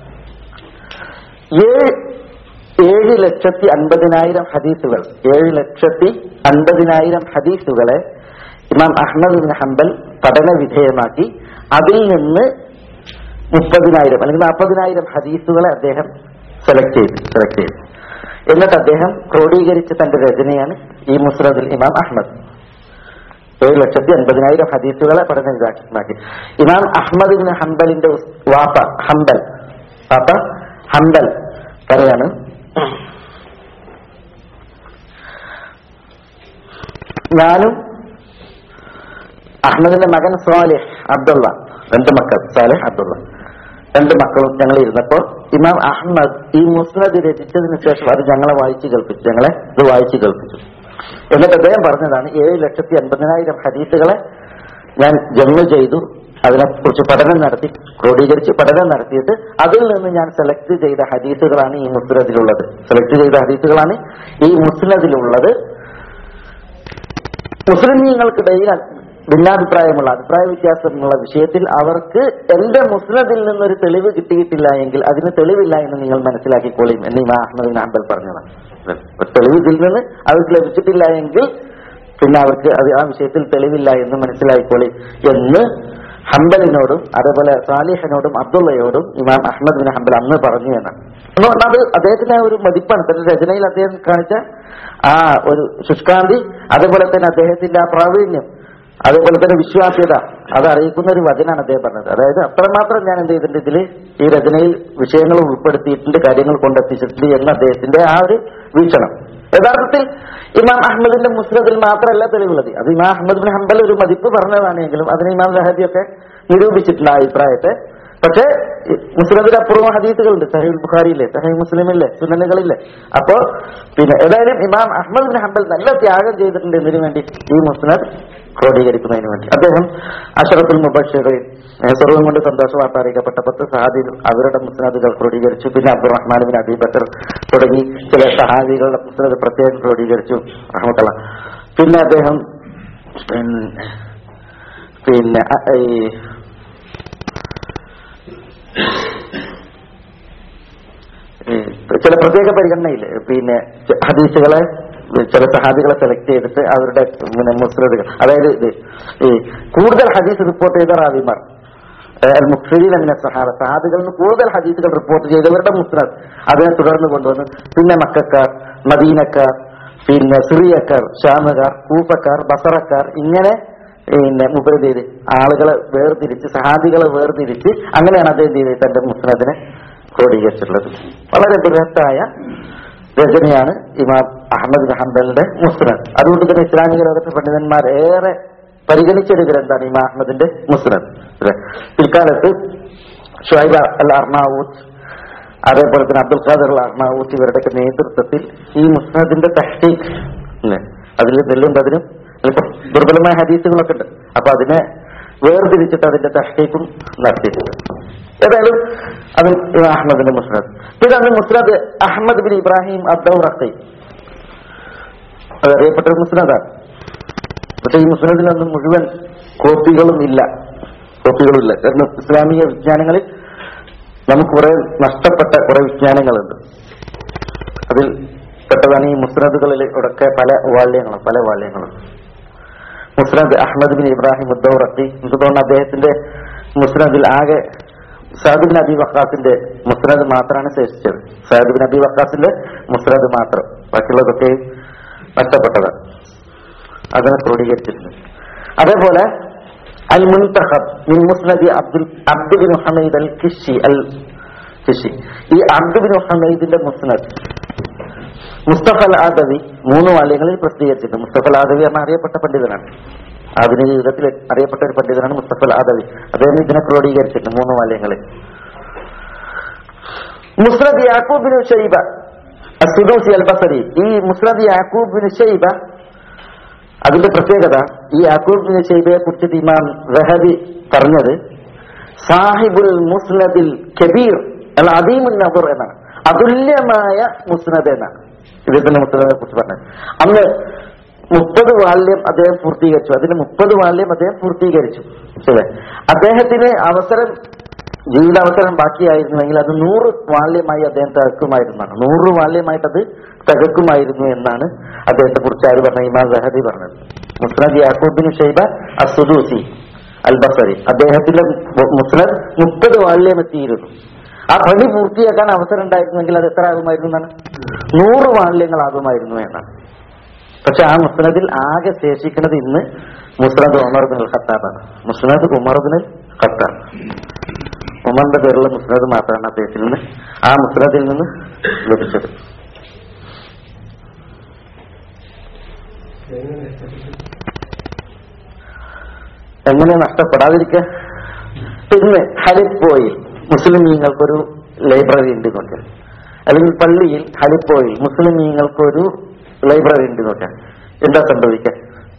[SPEAKER 3] ഏഴ് ഏഴ് ലക്ഷത്തി അൻപതിനായിരം ഹദീസുകൾ ഏഴ് ലക്ഷത്തി അൻപതിനായിരം ഹദീസുകളെ ഇമാം അഹ്മദ് ബിൻ ഹംബൽ പഠന വിധേയമാക്കി അതിൽ നിന്ന് മുപ്പതിനായിരം അല്ലെങ്കിൽ നാൽപ്പതിനായിരം ഹദീസുകളെ അദ്ദേഹം സെലക്ട് ചെയ്തു സെലക്ട് ചെയ്തു എന്നിട്ട് അദ്ദേഹം ക്രോഡീകരിച്ച തന്റെ രചനയാണ് ഈ മുസ്രദുൽ ഇമാം അഹ്മദ് ഏഴ് ലക്ഷത്തി അൻപതിനായിരം ഹദീസുകളെ പഠന വിധേയമാക്കി ഇമാം അഹ്മദ് ബിൻ ഹംബലിന്റെ ഉസ്- വാപ്പ ഹംബൽ വാപ്പ ഹംബൽ പറയാണ് ഞാനും അഹമ്മദിന്റെ മകൻ സ്വാലിഹ് അബ്ദുള്ള രണ്ട് മക്കൾ സാലിഹ് അബ്ദുള്ള രണ്ട് മക്കളും ഞങ്ങൾ ഇരുന്നപ്പോൾ ഇമാം അഹമ്മദ് ഈ മുസ്നദ് രചിച്ചതിന് ശേഷം അത് ഞങ്ങളെ വായിച്ചു കേൾപ്പിച്ചു ഞങ്ങളെ ഇത് വായിച്ചു കേൾപ്പിച്ചു എന്നിട്ട് അദ്ദേഹം പറഞ്ഞതാണ് ഏഴ് ലക്ഷത്തി അൻപതിനായിരം ഹദീസുകളെ ഞാൻ ജമ്മു ചെയ്തു അതിനെക്കുറിച്ച് പഠനം നടത്തി ക്രോഡീകരിച്ച് പഠനം നടത്തിയിട്ട് അതിൽ നിന്ന് ഞാൻ സെലക്ട് ചെയ്ത ഹദീസുകളാണ് ഈ മുസ്നദിലുള്ളത് സെലക്ട് ചെയ്ത ഹദീസുകളാണ് ഈ മുസ്നദിലുള്ളത് മുസ്ലിമീങ്ങൾക്കിടയിൽ ഭിന്നാഭിപ്രായമുള്ള അഭിപ്രായ വ്യത്യാസമുള്ള വിഷയത്തിൽ അവർക്ക് എന്റെ മുസ്നദിൽ നിന്നൊരു തെളിവ് കിട്ടിയിട്ടില്ല എങ്കിൽ അതിന് തെളിവില്ല എന്ന് നിങ്ങൾ മനസ്സിലാക്കിക്കോളിയും എന്ന് ഇമാം അഹമ്മദ് ബിൻ ഹംബൽ പറഞ്ഞതാണ് ഒരു തെളിവ് ഇതിൽ നിന്ന് അവർക്ക് ലഭിച്ചിട്ടില്ല എങ്കിൽ പിന്നെ അവർക്ക് അത് ആ വിഷയത്തിൽ തെളിവില്ല എന്ന് മനസ്സിലാക്കിക്കോളി എന്ന് ഹംബലിനോടും അതേപോലെ സാലിഹിനോടും അബ്ദുള്ളയോടും ഇമാം അഹമ്മദ് ബിൻ ഹംബൽ അന്ന് പറഞ്ഞു എന്നാണ് അതുകൊണ്ട് അത് അദ്ദേഹത്തിന്റെ ആ ഒരു മതിപ്പാണ് തന്റെ രചനയിൽ അദ്ദേഹം കാണിച്ച ആ ഒരു ശുഷ്കാന്തി അതേപോലെ തന്നെ അദ്ദേഹത്തിന്റെ ആ പ്രാവീണ്യം അതേപോലെ തന്നെ വിശ്വാസ്യത അത് അറിയിക്കുന്ന ഒരു വചനാണ് അദ്ദേഹം പറഞ്ഞത് അതായത് അത്രമാത്രം ഞാൻ എന്ത് ചെയ്തിട്ടുണ്ട് ഇതിൽ ഈ രചനയിൽ വിഷയങ്ങൾ ഉൾപ്പെടുത്തിയിട്ടുണ്ട് കാര്യങ്ങൾ കൊണ്ടെത്തിച്ചിട്ടുണ്ട് എന്ന് അദ്ദേഹത്തിന്റെ ആ ഒരു വീക്ഷണം യഥാർത്ഥത്തിൽ ഇമാം അഹമ്മദിന്റെ മുസ്ലിദിൽ മാത്രമല്ല തെളിവുള്ളത് അത് ഇമാം അഹമ്മദ് ബിൻ ഹംബൽ ഒരു മതിപ്പ് പറഞ്ഞതാണെങ്കിലും അതിന് ഇമാം ലഹബിയൊക്കെ നിരൂപിച്ചിട്ടുണ്ട് ആ അഭിപ്രായത്തെ പക്ഷേ മുസ്ലിമിലപ്പുറം ഹദീസുകളുണ്ട് സഹീൽ ബുഖാരിയില്ലേ സഹീൽ മുസ്ലിമില്ലേ സുനനുകളില്ലേ അപ്പോ പിന്നെ ഏതായാലും ഇമാം അഹമ്മദ് ബിൻ ഹംബൽ നല്ല ത്യാഗം ചെയ്തിട്ടുണ്ട് ഇതിനു വേണ്ടി ഈ മുസ്നദ് ക്രോഡീകരിക്കുന്നതിന് വേണ്ടി അദ്ദേഹം അഷറത്തുൽ മുബഷിറിൻ സർവം കൊണ്ട് സന്തോഷ വാർത്ത അറിയിക്കപ്പെട്ട പത്ത് സഹാബികൾ അവരുടെ മുസ്നദുകൾ ക്രോഡീകരിച്ചു പിന്നെ അബ്ദുറഹ്മാൻ ബിൻ അബി ബക്കർ തുടങ്ങി ചില സഹാബികളുടെ മുസ്നദ് പ്രത്യേകം ക്രോഡീകരിച്ചു റഹ്മത്തല്ല പിന്നെ അദ്ദേഹം പിന്നെ പിന്നെ അ- ഈ ഉം. ചില പ്രത്യേക പരിഗണനയില്ലേ പിന്നെ ച- ഹദീസുകളെ ചില സഹാബികളെ സെലക്ട് ചെയ്തിട്ട് അവരുടെ പിന്നെ മുസ്ലിദുകൾ അതായത് ഇത് ഈ കൂടുതൽ ഹദീസ് റിപ്പോർട്ട് ചെയ്ത റാവിമാർ മുഖ്സരീൻ എന്ന സഹാബ സഹാബികളിൽ നിന്ന് കൂടുതൽ ഹദീസുകൾ റിപ്പോർട്ട് ചെയ്തവരുടെ മുസ്ലിദ് അതിനെ തുടർന്ന് കൊണ്ടുവന്ന് പിന്നെ മക്കാർ മദീനക്കാർ പിന്നെ സിറിയക്കാർ ഷാമുകാർ കൂഫക്കാർ ബസറക്കാർ ഇങ്ങനെ പിന്നെ മുപ്പത് ചെയ്ത് ആളുകളെ വേർതിരിച്ച് സഹാബികളെ വേർതിരിച്ച് അങ്ങനെയാണ് അദ്ദേഹം ചെയ്തത് തന്റെ മുസ്ലിദിനെ ക്രോഡീകരിച്ചിട്ടുള്ളത് വളരെ ബൃഹത്തായ രചനയാണ് ഇമാം അഹമ്മദ് ബിൻ ഹംബലിന്റെ മുസ്നദ് അതുകൊണ്ട് തന്നെ ഇസ്ലാമിക ലോകത്തെ പണ്ഡിതന്മാർ ഏറെ പരിഗണിച്ചൊരു ഗ്രന്ഥമാണ് ഇമാം അഹമ്മദിന്റെ മുസ്നദ് അല്ലേ? പിൽക്കാലത്ത് ഷുഹൈബ അൽ അർണാവൂത്ത് അതേപോലെ തന്നെ അബ്ദുൽ ഖാദർ അൽ അർണാവൂത്ത് ഇവരുടെയൊക്കെ നേതൃത്വത്തിൽ ഈ മുസ്നദിന്റെ തഹ്സീഖ് അല്ലേ? അതിൽ നെല്ലുണ്ടതിനും ചിലപ്പോൾ ദുർബലമായ ഹദീസുകളൊക്കെ ഉണ്ട് അപ്പൊ അതിനെ വേർതിരിച്ചിട്ട് അതിന്റെ തഹ്സീഖും നടത്തിയിട്ടുണ്ട് ഏതായാലും അത് ഇമാം അഹമ്മദിന്റെ മുസ്നദ് പിന്നെ അന്ന് മുസ്നദ് അഹമ്മദ് ബിൻ ഇബ്രാഹിം അബ്ദൗറഖി അത് അറിയപ്പെട്ട ഒരു മുസ്നദാണ് പക്ഷെ ഈ മുസ്നദിലൊന്നും മുഴുവൻ കോപ്പികളും ഇല്ല കോപ്പികളും ഇല്ല കാരണം ഇസ്ലാമിക വിജ്ഞാനങ്ങളിൽ നമുക്ക് കുറെ നഷ്ടപ്പെട്ട കുറെ വിജ്ഞാനങ്ങളുണ്ട് അതിൽ പെട്ടതാണ് ഈ മുസ്നദുകളിൽ ഒക്കെ പല വാള്യങ്ങളും പല വാള്യങ്ങളും മുസ്നദ് അഹമ്മദ് ബിൻ ഇബ്രാഹിം ഉദ്ദൗറത്തി എനിക്ക് തോന്നുന്നു അദ്ദേഹത്തിന്റെ മുസ്നദിൽ ആകെ സാദ് ബിൻ അബി വക്കാസിന്റെ മുസ്നദ് മാത്രമാണ് ശേഷിച്ചത് സാദ് ബിൻ അബി വക്കാസിന്റെ മുസ്നദ് മാത്രം ബാക്കിയുള്ളതൊക്കെ നഷ്ടപ്പെട്ടതാണ് അതിനെ ക്രോഡീകരിച്ചിട്ടുണ്ട് അതേപോലെ അൽ മുൻതഖബ് മിൻ മുസ്നദി Abdul Abdu bin Hamid al Kishi al Kishi ഈ അബ്ദു ബിൻ ഹമീദിന്റെ മുസ്നദ് മുസ്തഫ അൽ ആദവി മൂന്ന് വാല്യങ്ങളിൽ പ്രസിദ്ധീകരിച്ചിട്ടുണ്ട് മുസ്തഫ അൽ ആദവി എന്ന അറിയപ്പെട്ട പണ്ഡിതനാണ് ആധുനിക യുഗത്തിൽ അറിയപ്പെട്ട ഒരു പണ്ഡിതനാണ് മുസ്തഫ അൽ ആദവി അദ്ദേഹം ഇതിനെ ക്രോഡീകരിച്ചിട്ടുണ്ട് മൂന്ന് വാല്യങ്ങളിൽ മുസ്നദ് യാക്കൂബ് ബിൻ ഷൈബ അസുദൂസി അൽ ബസരി ഈ മുസ്നദ് യാക്കൂബ് ബിൻ ഷൈബ അതിന്റെ പ്രത്യേകത ഈ യാക്കൂബ് ബിൻ ഷൈബയെ കുറിച്ചിട്ട് ഇമാം റഹബി പറഞ്ഞത് സാഹിബുൽ മുസ്നദിൽ കബീർ അല്ല അദീമുൽ നബർ എന്നാണ് അതുല്യമായ മുസ്നദ് എന്നാണ് ഇദ്ദേഹത്തിന്റെ മുസ്നദിനെ കുറിച്ച് പറഞ്ഞത് അന്ന് മുപ്പത് വാല്യം അദ്ദേഹം പൂർത്തീകരിച്ചു അതിന് മുപ്പത് വാല്യം അദ്ദേഹം പൂർത്തീകരിച്ചു ശരി അദ്ദേഹത്തിന് അവസരം ജീവിതാവസരം ബാക്കിയായിരുന്നുവെങ്കിൽ അത് നൂറ് വാല്യമായി അദ്ദേഹം തകർക്കുമായിരുന്നാണ് നൂറ് വാല്യമായിട്ട് അത് തകർക്കുമായിരുന്നു എന്നാണ് അദ്ദേഹത്തെ കുറിച്ച് ആര് പറഞ്ഞ ഇമാം സഹദി പറഞ്ഞത് മുസ്നദ് യാക്കൂബിൻ ഷൈബ അസുദൂസി അൽ ബസരി അദ്ദേഹത്തിന്റെ മു- മുസ്നദ് മുപ്പത് വാല്യം എത്തിയിരുന്നു ആ പണി പൂർത്തിയാക്കാൻ അവസരം ഉണ്ടായിരുന്നെങ്കിൽ അത് എത്ര ആകുമായിരുന്നു എന്നാണ് നൂറ് വാല്യങ്ങളാകുമായിരുന്നു എന്നാണ് പക്ഷെ ആ മുസ്നദിൽ ആകെ ശേഷിക്കുന്നത് ഇന്ന് മുസ്നദ് ഉമർ ബിൻ ഖത്താബാണ് മുസ്നദ് ഉമർ ബിൻ ഖത്താബ് ഉമറിന്റെ പേരുള്ള മുസ്നദ് മാത്രമാണ് അദ്ദേഹത്തിൽ നിന്ന് ആ മുസ്നദിൽ നിന്ന് ലഭിച്ചത് എങ്ങനെ നഷ്ടപ്പെടാതിരിക്കുക പിന്നെ ഹലിപ്പോയിൽ മുസ്ലിമീങ്ങൾക്കൊരു ലൈബ്രറി ഉണ്ട് നോക്കാം അല്ലെങ്കിൽ പള്ളിയിൽ ഹലിപ്പോയിൽ മുസ്ലിമീങ്ങൾക്കൊരു ലൈബ്രറി ഉണ്ട് നോക്കാം എന്താ സംഭവിക്കുക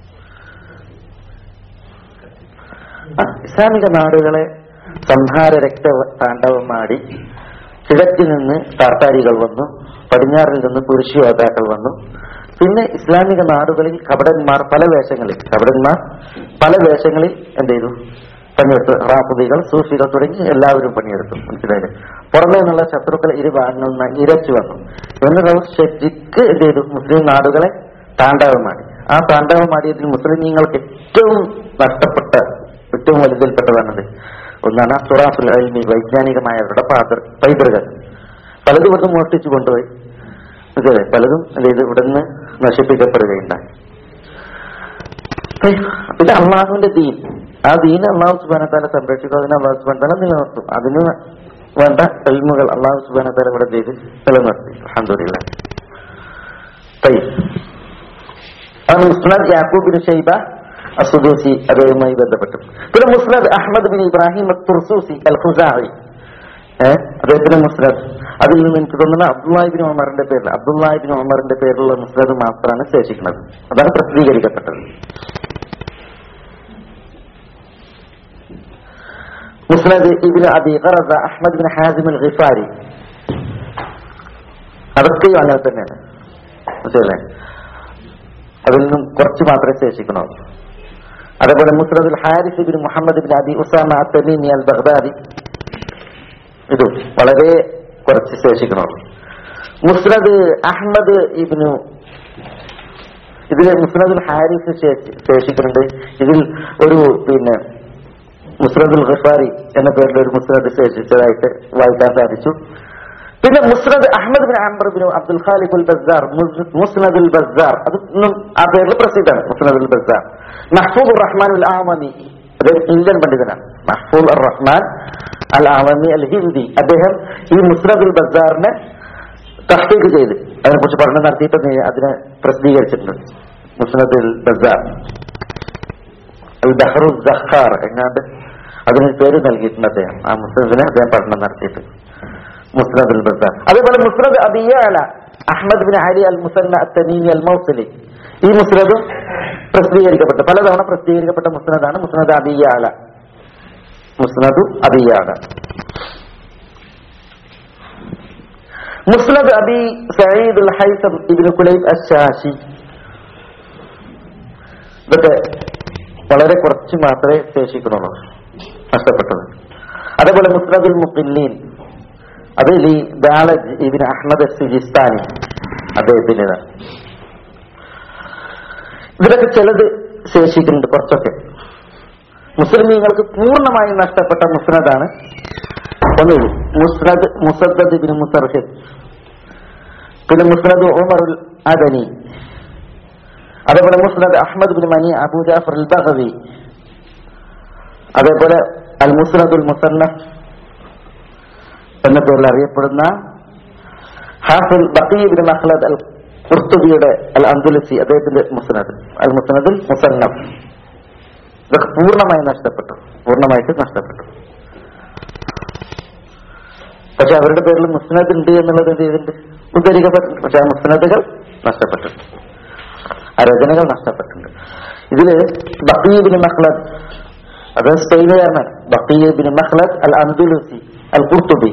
[SPEAKER 3] ആ, ഇസ്ലാമിക നാടുകളെ സംഹാര രക്ത താണ്ഡവമാടി കിഴക്കിൽ നിന്ന് താർത്താരികൾ വന്നു പടിഞ്ഞാറിൽ നിന്ന് പുരുഷ യോദ്ധാക്കൾ വന്നു പിന്നെ ഇസ്ലാമിക നാടുകളിൽ കപടന്മാർ പല വേഷങ്ങളിൽ കപടന്മാർ പല വേഷങ്ങളിൽ എന്ത് ചെയ്തു പണിയെടുത്തു റാഫുദികൾ സൂഫികൾ തുടങ്ങി എല്ലാവരും പണിയെടുത്തു മനസ്സിലായില്ലേ പുറമേ നിന്നുള്ള ശത്രുക്കൾ ഇരു ഭാഗങ്ങളിൽ നിന്ന് ഇരച്ചു വന്നു എന്നിട്ട് അവർ ശരിക്ക് എന്ത് ചെയ്തു മുസ്ലിം നാടുകളെ താണ്ഡവമാടി ആ താണ്ഡവമാടിയതിൽ മുസ്ലിമീങ്ങൾക്ക് ഏറ്റവും നഷ്ടപ്പെട്ട ഏറ്റവും വലുതിൽപ്പെട്ടതാണത് ഒന്നാണ് സുറാഫുൽ അൽമി വൈജ്ഞാനികമായ അവരുടെ പാതൃ പൈതൃകൾ പലതും ഇവിടുന്ന് മോഷ്ടിച്ചു കൊണ്ടുപോയി മനസ്സിലായി പലതും എന്ത് ചെയ്തു ഇവിടുന്ന് നശിപ്പിക്കപ്പെടുകയുണ്ടായി പിന്നെ അള്ളാഹുവിന്റെ ദീൻ ആ ദീൻ അള്ളാഹു സുബാനത്താല സംരക്ഷിക്കും അതിനെ അള്ളാഹു സുബാനത്താല നിലനിർത്തും അതിന് വേണ്ട എൽമുകൾ അള്ളാഹു സുബാനത്താല ഇവിടെ ചെയ്ത് നിലനിർത്തി അഹമ്മദില്ല മുസ്ലിം യാക്കൂബിന് ഷൈബ അസുദൂസി അദ്ദേഹവുമായി ബന്ധപ്പെട്ടു പിന്നെ മുസ്നദ് Ahmad bin Ibrahim Tursusi al Khuzai ഏഹ് അദ്ദേഹത്തിന്റെ മുസ്നദ് അതിൽ നിന്ന് എനിക്ക് തോന്നുന്നത് അബ്ദുല്ലാഹിബിൻ ഉമറിന്റെ പേരിൽ അബ്ദുല്ലാഹിബിൻ ഉമറിന്റെ പേരിലുള്ള മുസ്നദ് മാത്രമാണ് ശേഷിക്കുന്നത് അതാണ് പ്രസിദ്ധീകരിക്കപ്പെട്ടത് മുസ്നദ് ഇബിൻ അബി ഖറസ Ahmad bin Hazim al Ghifari അതൊക്കെയും അങ്ങനെ തന്നെയാണ് മനസ്സിലല്ലേ അതിൽ നിന്നും കുറച്ച് മാത്രമേ ശേഷിക്കണുള്ളൂ അതേപോലെ മുസ്നദുൽ Harith bin Muhammad bin Abi Usama അത്തമീനി അൽ ബഗ്ദാദി ഇത് വളരെ കുറച്ച് ശേഷിക്കണുള്ളൂ മുസ്നദ് അഹമ്മദ് ഇബ്നു ഇതിൽ മുസ്നദുൽ ഹാരിസ് ശേഷി- ശേഷിക്കുന്നുണ്ട് ഇതിൽ ഒരു പിന്നെ മുസ്നദുൽ ഖഫാരി എന്ന പേരിൽ ഒരു മുസ്നദ് ശേഷിച്ചതായിട്ട് വായിക്കാൻ സാധിച്ചു പിന്നെ മുസ്നദ് അഹമ്മദ് ബിൻ അംബർ bin Abdul Khaliq ul Bazzar മുസ്നദുൽ ബസാർ അത് ഇന്നും ആ പേരിൽ പ്രസിദ്ധമാണ് മുസ്നദുൽ ബസാർ മഹ്ഫൂദ് റഹ്മാൻ ഉൽ ആമനി അദ്ദേഹം ഇന്ത്യൻ പണ്ഡിതനാണ് മഹ്ഫൂദ് അർ റഹ്മാൻ അൽ ആമനി അൽ ഹിന്ദി അദ്ദേഹം ഈ മുസ്നദുൽ ബസാറിനെ തഹ്തീഖ് ചെയ്ത് അതിനെക്കുറിച്ച് പഠനം നടത്തിയിട്ട് നേ- അതിനെ പ്രസിദ്ധീകരിച്ചിട്ടുണ്ട് മുസ്നദുൽ ബസാർ അൽ ബഹ്റു സഖാർ എങ്ങാണ്ട് അതിന് പേര് നൽകിയിട്ടുണ്ട് അദ്ദേഹം ആ മുസ്നദിനെ അദ്ദേഹം പഠനം നടത്തിയിട്ട് മുസ്നദ് അൽ ബസാർ അതേപോലെ മുസ്നദ് അബിയാല Ahmad bin Ali al Muthanna Tamimi al Mawsili ഈ മുസ്നദും പ്രസിദ്ധീകരിക്കപ്പെട്ട പലതവണ പ്രസിദ്ധീകരിക്കപ്പെട്ട മുസ്നദാണ് മുസ്നദ് അബിയാല മുസ്നദു അബിയാല മുസ്നദ് അബി സയ്യിദ് ഉൽ ഹൈസം ഇബ്നു കുലൈബ് അശാഷി ഇതൊക്കെ വളരെ കുറച്ച് മാത്രമേ ശേഷിക്കുന്നുള്ളൂ നഷ്ടപ്പെട്ടത് അതേപോലെ മുസ്നദുൽ മുഖില്ലീൻ അത് ഈ ദാലജ് ഇബിൻ അഹമ്മദ് സിജിസ്ഥാനി അദ്ദേഹത്തിൻ്റെതാണ് ഇതിലൊക്കെ ചിലത് ശേഷിക്കുന്നുണ്ട് കുറച്ചൊക്കെ മുസ്ലിമീങ്ങൾക്ക് പൂർണ്ണമായും നഷ്ടപ്പെട്ട മുസ്നദാണ് ഒന്ന് മുസ്നദ് മുസദ്ദദ് ബിൻ മുസർഹിദ് പിന്നെ മുസ്നദ് ഉമറുൽ അദനി അതേപോലെ മുസ്നദ് Ahmad bin Mani Abu Jafar al Baghawi അതേപോലെ അൽ മുസ്നദുൽ മുസന്നഫ് എന്ന പേരിൽ അറിയപ്പെടുന്ന ഹാഫിൽ ബക്കീബിൻ മഹ്ലദ് അൽ കുർത്തുബിയുടെ അൽ അന്തുലസി അദ്ദേഹത്തിന്റെ മുസ്നദ് അൽ മുസ്നദുൽ മുസന്നഫ് ഇതൊക്കെ പൂർണ്ണമായി നഷ്ടപ്പെട്ടു പൂർണ്ണമായിട്ട് നഷ്ടപ്പെട്ടു പക്ഷെ അവരുടെ പേരിൽ മുസ്നദ് ഉണ്ട് എന്നുള്ളത് എന്ത് ചെയ്തിട്ടുണ്ട് ഉദ്ധരിക്കപ്പെട്ടിട്ടുണ്ട് പക്ഷെ ആ മുസ്നദുകൾ നഷ്ടപ്പെട്ടിട്ടുണ്ട് ആ രചനകൾ നഷ്ടപ്പെട്ടിട്ടുണ്ട് ഇതില് ബക്കീബിന് മഹ്ലദ് അത് സ്പെയിനുകാരനാണ് ബക്കീബിന് മഹ്ലദ് അൽ അന്തുലുസി അൽ കുർത്തുബി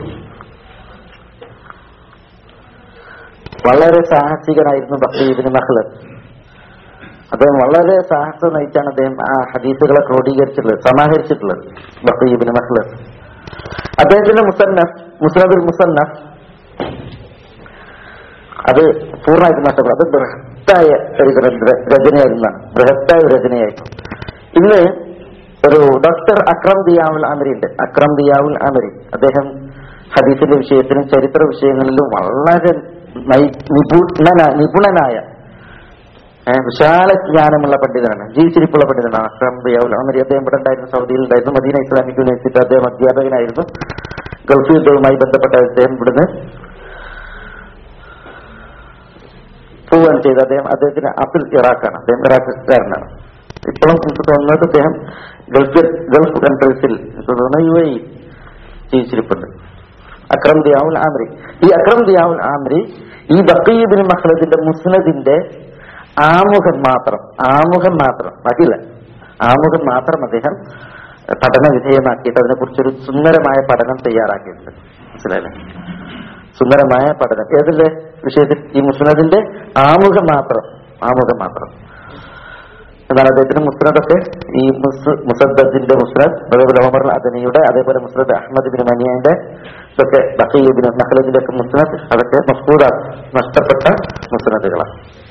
[SPEAKER 3] വളരെ സാഹസികനായിരുന്നു ബക്കീബിന് മഹ്ലദ് അദ്ദേഹം വളരെ സാഹസം നയിച്ചാണ് അദ്ദേഹം ആ ഹദീസുകളെ ക്രോഡീകരിച്ചിട്ടുള്ളത് സമാഹരിച്ചിട്ടുള്ളത് ബക്കീബിന് മഹ്ലദ് അദ്ദേഹത്തിന്റെ മുസന്നഫ് മുസ്നദുൽ മുസന്നഫ് അത് പൂർണ്ണമായിട്ട് നഷ്ടപ്പെടും അത് ബൃഹത്തായ ഒരു ഗ്രന്ഥ- രചനയായിരുന്നാണ് ബൃഹത്തായ ഒരു രചനയായിരുന്നു ഇന്ന് ഒരു ഡോക്ടർ അക്രം ദിയാവുൽ ആമരി ഉണ്ട് അക്രം ദിയാവുൽ ആമരി അദ്ദേഹം ഹദീസിന്റെ വിഷയത്തിലും ചരിത്ര വിഷയങ്ങളിലും വളരെ നൈ- നിപുണന- നിപുണനായ ഏ, വിശാല ജ്ഞാനമുള്ള പണ്ഡിതനാണ് ജീവിച്ചിരിപ്പുള്ള പണ്ഡിതനാണ് അക്രം ദിയാവുൽ ആമരി അദ്ദേഹം ഇവിടെ ഉണ്ടായിരുന്നു സൗദിയിൽ ഉണ്ടായിരുന്നു മദീന ഇസ്ലാമിക് യൂണിവേഴ്സിറ്റി അദ്ദേഹം അധ്യാപകനായിരുന്നു ഗൾഫ് യുദ്ധവുമായി ബന്ധപ്പെട്ട അദ്ദേഹം ഇവിടുന്ന് പോവുകയാണ് ചെയ്തത് അദ്ദേഹം അദ്ദേഹത്തിന് അസുൽ ഇറാഖാണ് അദ്ദേഹം ഇറാഖുകാരനാണ് ഇപ്പോഴും എനിക്ക് തോന്നുന്നത് അദ്ദേഹം ഗൾഫ് ഗൾഫ് കൺട്രീസിൽ എനിക്ക് തോന്നുന്നു യു എ ജീവിച്ചിരിപ്പുണ്ട് അക്രം ദിയാവുൽ ആമരി ഈ അക്രം ദിയാവുൽ ആമരി ഈ ബക്കീബിൻ മഹ്ലദിന്റെ മുസ്നദിന്റെ ആമുഖം മാത്രം ആമുഖം മാത്രം ബാക്കിയില്ല ആമുഖം മാത്രം അദ്ദേഹം പഠന വിധേയമാക്കിയിട്ട് അതിനെക്കുറിച്ചൊരു സുന്ദരമായ പഠനം തയ്യാറാക്കിയിട്ടുണ്ട് മനസ്സിലായില്ലേ സുന്ദരമായ പഠനം ഏതിന്റെ വിഷയത്തിൽ ഈ മുസ്നദിന്റെ ആമുഖം മാത്രം ആമുഖം മാത്രം എന്നാൽ അദ്ദേഹത്തിന് മുസ്നദൊക്കെ ഈ മുസ്- മുസദ്ദത്തിന്റെ മുസ്നദ് അതേപോലെ ഉമർ അദനിയുടെ അതേപോലെ മുസ്നദ് അഹമ്മദ് ബിൻ മനിയന്റെ ഇതൊക്കെ ബക്കീബിൻ മഹ്ലദിന്റെ ഒക്കെ മുസ്നദ് അതൊക്കെ മസ്കൂദാണ് നഷ്ടപ്പെട്ട മുസ്നദുകളാണ്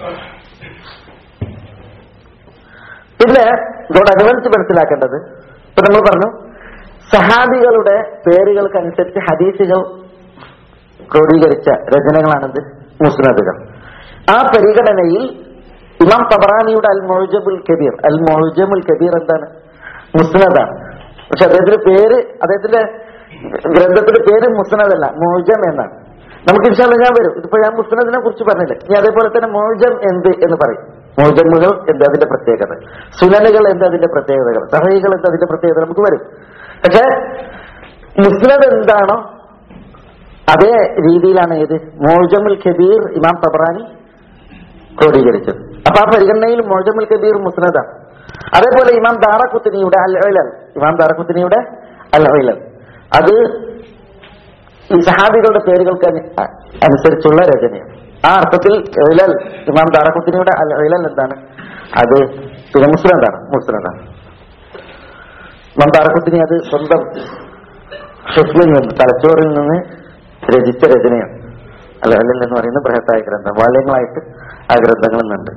[SPEAKER 3] പിന്നെ ഇതോടനുബന്ധിച്ച് മനസ്സിലാക്കേണ്ടത് ഇപ്പൊ നമ്മൾ പറഞ്ഞു സഹാബികളുടെ പേരുകൾക്കനുസരിച്ച് ഹദീസുകൾ ക്രോഡീകരിച്ച രചനകളാണിത് മുസ്നദുകൾ ആ പരിഗണനയിൽ ഇമാം തബറാനിയുടെ അൽ മൊഴജബുൽ കബീർ അൽ മൊഴജമുൽ കബീർ എന്താണ് മുസ്നദാണ് പക്ഷെ അദ്ദേഹത്തിന്റെ പേര് അദ്ദേഹത്തിന്റെ ഗ്രന്ഥത്തിന്റെ പേര് മുസ്നദല്ല മൊഴജം എന്നാണ് നമുക്ക് ഇൻഷാല്ല ഞാൻ വരും ഇതിപ്പോ ഞാൻ മുസ്നദിനെ കുറിച്ച് പറഞ്ഞില്ലേ ഇനി അതേപോലെ തന്നെ മൊഴജം എന്ത് എന്ന് പറയും മോചമുകൾ എന്താ അതിന്റെ പ്രത്യേകത സുനനുകൾ എന്താ അതിന്റെ പ്രത്യേകതകൾ സഹൈകൾ എന്താ അതിന്റെ പ്രത്യേകത നമുക്ക് വരും പക്ഷെ മുസ്നദ് എന്താണോ അതേ രീതിയിലാണ് ഏത് മോജമുൽ കബീർ ഇമാം തബ്രാനി ക്രോഡീകരിച്ചത് അപ്പൊ ആ പരിഗണനയിൽ മോജമുൽ കബീർ മുസ്നദ അതേപോലെ ഇമാം ദാറഖുത്തിനിയുടെ അൽ ഇലൽ ഇമാം ദാറഖുത്തിനിയുടെ അൽ ഇലൽ അത് ഈ സഹാബികളുടെ പേരുകൾക്ക് അനു- അ- അനുസരിച്ചുള്ള രചനയാണ് ആ അർത്ഥത്തിൽ ഇലൽ ഇമാം ദാറഖുത്തിനിയുടെ അൽ ഇലൽ എന്താണ് അത് പിന്നെ മുസ്നദാണ് മുസ്നദാണ് ഇമാം ദാറഖുത്തിനി അത് സ്വന്തം ഹിഫ്ലിൽ നിന്ന് തലച്ചോറിൽ നിന്ന് രചിച്ച രചനയാണ് അല്ല അല്ലൽ എന്ന് പറയുന്ന ബൃഹത്തായ ഗ്രന്ഥം വാല്യങ്ങളായിട്ട് ആ ഗ്രന്ഥങ്ങൾ ഇന്നുണ്ട്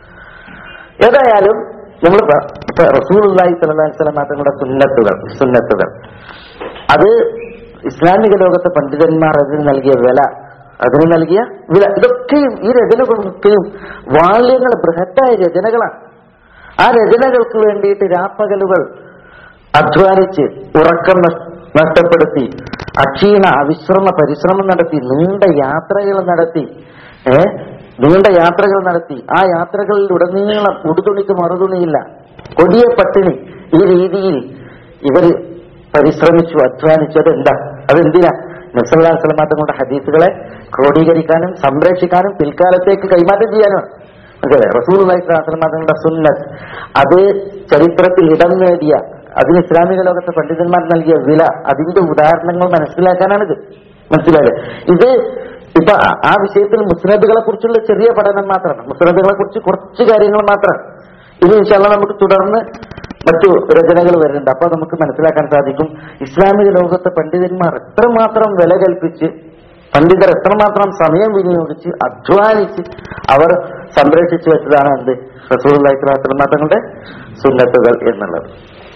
[SPEAKER 3] ഏതായാലും നമ്മൾ റസൂലി സ്വലം തങ്ങളുടെ സുന്നത്തുകൾ സുന്നത്തുകൾ അത് ഇസ്ലാമിക ലോകത്തെ പണ്ഡിതന്മാർ അതിന് നൽകിയ വില അതിന് നൽകിയ വില ഇതൊക്കെയും ഈ രചനകളൊക്കെയും വാല്യങ്ങൾ ബൃഹത്തായ രചനകളാണ് ആ രചനകൾക്ക് വേണ്ടിയിട്ട് രാപ്പകലുകൾ അധ്വാനിച്ച് ഉറക്കം നഷ്- നഷ്ടപ്പെടുത്തി അക്ഷീണ അവിശ്രമ പരിശ്രമം നടത്തി നീണ്ട യാത്രകൾ നടത്തി ഏ നീണ്ട യാത്രകൾ നടത്തി ആ യാത്രകളിൽ ഉടനീളം ഉടുതുണിക്ക് മറുതുണിയില്ല കൊടിയ പട്ടിണി ഈ രീതിയിൽ ഇവര് പരിശ്രമിച്ചു അധ്വാനിച്ചു അതെന്താ അതെന്തിനാ നസല്ലാ സ്വലമാറ്റം കൊണ്ട് ഹദീസുകളെ ക്രോഡീകരിക്കാനും സംരക്ഷിക്കാനും പിൽക്കാലത്തേക്ക് കൈമാറ്റം ചെയ്യാനും അതെ റസൂൽ തങ്ങളുടെ സുന്നത്ത് അത് ചരിത്രത്തിൽ ഇടം നേടിയ അതിന് ഇസ്ലാമിക ലോകത്തെ പണ്ഡിതന്മാർ നൽകിയ വില അതിന്റെ ഉദാഹരണങ്ങൾ മനസ്സിലാക്കാനാണിത് മനസ്സിലായത് ഇത് ഇപ്പൊ ആ- ആ വിഷയത്തിൽ മുസ്നദുകളെ കുറിച്ചുള്ള ചെറിയ പഠനം മാത്രമാണ് മുസ്നദുകളെ കുറിച്ച് കുറച്ച് കാര്യങ്ങൾ മാത്രമാണ് ഇനി ഇൻഷാല്ല നമുക്ക് തുടർന്ന് മറ്റു രചനകൾ വരുന്നുണ്ട് അപ്പൊ നമുക്ക് മനസ്സിലാക്കാൻ സാധിക്കും ഇസ്ലാമിക ലോകത്തെ പണ്ഡിതന്മാർ എത്രമാത്രം വില കൽപ്പിച്ച് പണ്ഡിതർ എത്രമാത്രം സമയം വിനിയോഗിച്ച് അധ്വാനിച്ച് അവർ സംരക്ഷിച്ചു വെച്ചതാണ് എന്ത് റസൂൽ തങ്ങളുടെ സുന്നത്തുകൾ എന്നുള്ളത്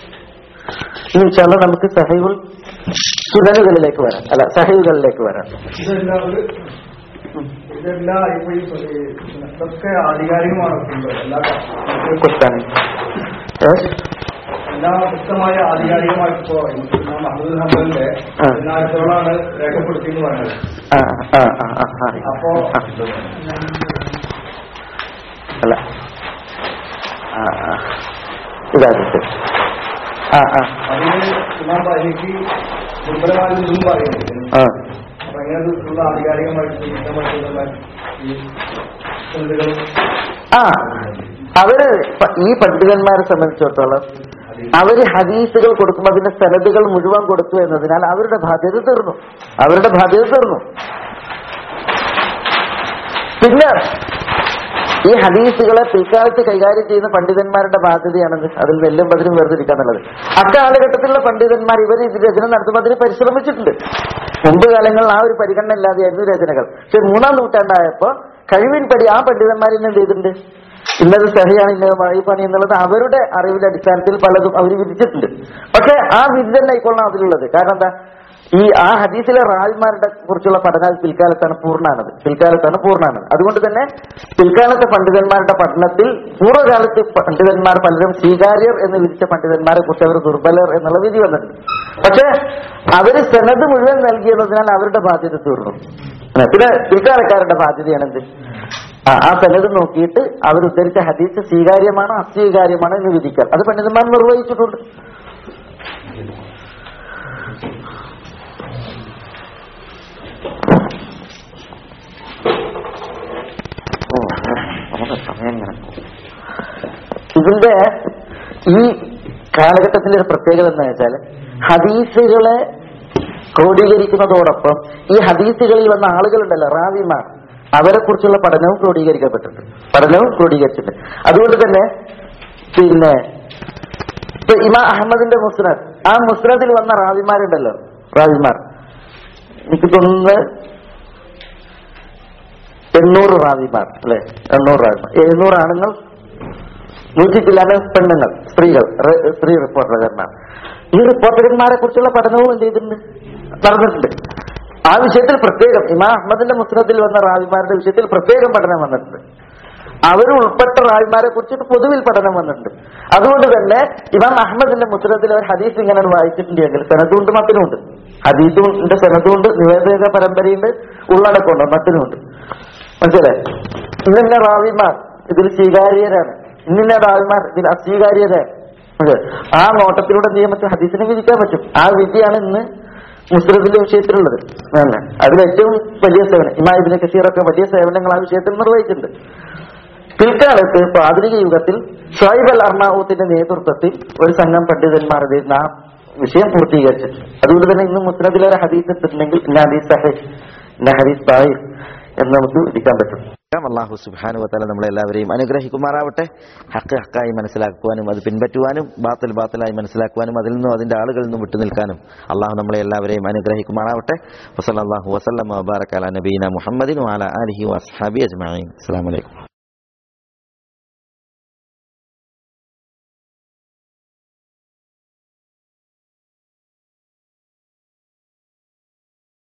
[SPEAKER 3] ഇനി ഇൻഷാല്ല നമുക്ക് സഹൈവുൽ സുനനുകളിലേക്ക് വരാം അല്ല സഹൈവുകളിലേക്ക് വരാം
[SPEAKER 4] ഇതെല്ലാം ഒരു- ഇതെല്ലാം ഇപ്പൊ ഈ ഈ ഇതൊക്കെ ആധികാരികമാണ് ഇപ്പൊ എല്ലാ
[SPEAKER 3] കുറിച്ചാണ്
[SPEAKER 4] എല്ലാ വ്യക്തമായ ആധികാരികമായിട്ട് ഇപ്പോ ഇമാം അഹമ്മദ് ഹംബലിന്റെ
[SPEAKER 3] ആ.
[SPEAKER 4] പതിനായിരത്തോളാണ് രേഖപ്പെടുത്തിയെന്ന് പറഞ്ഞത്
[SPEAKER 3] ആ ആ ആ ആ ആ
[SPEAKER 4] അപ്പോ
[SPEAKER 3] ആ. അല്ല ആ ആ ഇതാകട്ടെ ആ ആ
[SPEAKER 4] അതിന് ഇമാം പ- എനിക്ക് ദുർബലമായ ഇതും പറയുന്നത്
[SPEAKER 3] ആ
[SPEAKER 4] അപ്പൊ ഇങ്ങനെ ഉള്ള ആധികാരികമായിട്ട് വ്യക്തമായിട്ടുള്ള ഈ ചിന്തകൾ
[SPEAKER 3] ആ അവര് പ- ഈ പണ്ഡിതന്മാരെ സംബന്ധിച്ചിടത്തോളം അവര് ഹദീസുകൾ കൊടുക്കുമ്പോൾ അതിന്റെ സനദുകൾ മുഴുവൻ കൊടുത്തു എന്നതിനാൽ അവരുടെ ബാധ്യത തീർന്നു അവരുടെ ബാധ്യത തീർന്നു പിന്നെ ഈ ഹദീസുകളെ പിൽക്കാലത്ത് കൈകാര്യം ചെയ്യുന്ന പണ്ഡിതന്മാരുടെ ബാധ്യതയാണെന്ന് അതിൽ നെല്ലും പതിനും വേർതിരിക്കുക എന്നുള്ളത് അക്കാലഘട്ടത്തിലുള്ള പണ്ഡിതന്മാർ ഇവർ ഇത് രചന നടത്തുമ്പോൾ അതിന് പരിശ്രമിച്ചിട്ടുണ്ട് മുമ്പ് കാലങ്ങളിൽ ആ ഒരു പരിഗണന ഇല്ലാതെയായിരുന്നു രചനകൾ പക്ഷെ മൂന്നാം നൂറ്റാണ്ടായപ്പോ കഴിവിൻപടി ആ പണ്ഡിതന്മാരിൽ നിന്ന് എന്ത് ചെയ്തിട്ടുണ്ട് ഇന്നത് സഹിയാണ് ഇന്നത് മഴയിപ്പാണ് എന്നുള്ളത് അവരുടെ അറിവിന്റെ അടിസ്ഥാനത്തിൽ പലതും അവർ വിധിച്ചിട്ടുണ്ട് പക്ഷെ ആ വിധി തന്നെ ആയിക്കൊള്ളണം അതിലുള്ളത് കാരണം എന്താ ഈ ആ ഹദീസിലെ റാവിമാരുടെ കുറിച്ചുള്ള പഠനം പിൽക്കാലത്താണ് പൂർണ്ണാണത് പിൽക്കാലത്താണ് പൂർണ്ണാണത് അതുകൊണ്ട് തന്നെ പിൽക്കാലത്തെ പണ്ഡിതന്മാരുടെ പഠനത്തിൽ പൂർവ്വകാലത്ത് പണ്ഡിതന്മാർ പലരും സ്വീകാര്യർ എന്ന് വിധിച്ച പണ്ഡിതന്മാരെ കുറിച്ച് അവർ ദുർബലർ എന്നുള്ള വിധി വന്നിട്ടുണ്ട് പക്ഷെ അവര് സെനത് മുഴുവൻ നൽകിയതിനാൽ അവരുടെ ബാധ്യത തീർന്നു പിന്നെ പിൽക്കാലക്കാരുടെ ബാധ്യതയാണെന്ത് ആ ആ സനത് നോക്കിയിട്ട് അവർ ഉദ്ധരിച്ച ഹദീസ് സ്വീകാര്യമാണോ അസ്വീകാര്യമാണോ എന്ന് വിധിക്കാം അത് പണ്ഡിതന്മാർ നിർവഹിച്ചിട്ടുണ്ട് ഓ, നമ്മുടെ സമയം ഇങ്ങനെ പോകും. ഇതിന്റെ ഈ കാലഘട്ടത്തിന്റെ ഒരു പ്രത്യേകത എന്താ വെച്ചാൽ ഹദീസുകളെ ക്രോഡീകരിക്കുന്നതോടൊപ്പം ഈ ഹദീസുകളിൽ വന്ന ആളുകളുണ്ടല്ലോ റാവിമാർ അവരെ കുറിച്ചുള്ള പഠനവും ക്രോഡീകരിക്കപ്പെട്ടിട്ടുണ്ട് പഠനവും ക്രോഡീകരിച്ചിട്ടുണ്ട് അതുകൊണ്ട് തന്നെ പിന്നെ ഇപ്പൊ ഇമാ അഹമ്മദിന്റെ മുസ്നദ് ആ മുസ്നദിൽ വന്ന റാവിമാരുണ്ടല്ലോ റാവിമാർ എനിക്ക് തോന്നുന്നത് എണ്ണൂറ് റാവിമാർ അല്ലെ എണ്ണൂറ് റാവിമാർ എഴുന്നൂറ് ആണുങ്ങൾ നൂറ്റി ചില്ലാനും പെണ്ണുങ്ങൾ സ്ത്രീകൾ റെ- സ്ത്രീ റിപ്പോർട്ടർമാർ ഈ റിപ്പോർട്ടർമാരെ കുറിച്ചുള്ള പഠനവും എന്ത് ചെയ്തിട്ടുണ്ട് നടന്നിട്ടുണ്ട് ആ വിഷയത്തിൽ പ്രത്യേകം ഇമാ അഹമ്മദിന്റെ മുസ്നദിൽ വന്ന റാവിമാരുടെ വിഷയത്തിൽ പ്രത്യേകം പഠനം വന്നിട്ടുണ്ട് അവർ ഉൾപ്പെട്ട റാവിമാരെ കുറിച്ചിട്ട് പൊതുവിൽ പഠനം വന്നിട്ടുണ്ട് അതുകൊണ്ട് തന്നെ ഇമാം അഹമ്മദിന്റെ മുസ്നദിൽ അവർ ഹദീസ് ഇങ്ങനെ വായിച്ചിട്ടുണ്ടെങ്കിൽ സെനതുണ്ട് മത്തിനുണ്ട് ഹദീസുണ്ട് സെനതുണ്ട് നിവേദക പരമ്പരയുണ്ട് ഉള്ളടക്കമുണ്ട് മത്തിനുണ്ട് മനസ്സിലായി ഇന്നെ റാവിമാർ ഇതിൽ സ്വീകാര്യരാണ് ഇന്നിന്ന ആൾമാർ ഇതിൽ അസ്വീകാര്യരാണ് അതെ. ആ നോട്ടത്തിലൂടെ എന്ത് ചെയ്യാൻ പറ്റും ഹദീസിനെ വിധിക്കാൻ പറ്റും ആ വിധിയാണ് ഇന്ന് മുസ്ലിമിന്റെ വിഷയത്തിലുള്ളത് അതന്നെ അതിൽ ഏറ്റവും വലിയ സേവനം ഇമാ ഇബിന് കസീറൊക്കെ വലിയ സേവനങ്ങൾ ആ വിഷയത്തിൽ നിർവഹിച്ചിട്ടുണ്ട് പിൽക്കാലത്ത് ഇപ്പൊ ആധുനിക യുഗത്തിൽ ഷോയിബ് അൽ അർണാവൂത്തിന്റെ നേതൃത്വത്തിൽ ഒരു സംഘം പണ്ഡിതന്മാർ ഇത് ആ വിഷയം പൂർത്തീകരിച്ചു അതുകൊണ്ട് തന്നെ ഇന്ന് മുസ്ലിദിലൊരു ഹദീസ് എത്തിയിട്ടുണ്ടെങ്കിൽ ഇന്ന ഹദീസ് സഹീഹ് ഇന്ന ഹദീസ് താഹിർ എന്ന് നമുക്ക് വിധിക്കാൻ പറ്റും
[SPEAKER 2] അള്ളാഹു സുബാനു വത്താല നമ്മളെല്ലാവരെയും അനുഗ്രഹിക്കുമാറാവട്ടെ ഹക്ക് ഹക്കായി മനസ്സിലാക്കുവാനും അത് പിൻപറ്റുവാനും ബാത്തിൽ ബാത്തിലായി മനസ്സിലാക്കുവാനും അതിൽ നിന്നും അതിന്റെ ആളുകളിൽ നിന്നും വിട്ടുനിൽക്കാനും അള്ളാഹു നമ്മളെ എല്ലാവരെയും അനുഗ്രഹിക്കുമാറാവട്ടെ വസല്ലാഹു വസ്ലം വബാറക്കാല നബീന മുഹമ്മദിൻ വാല അലഹി വസ്ഹാബി അജ്മാൻ അസ്സാം വലൈക്കും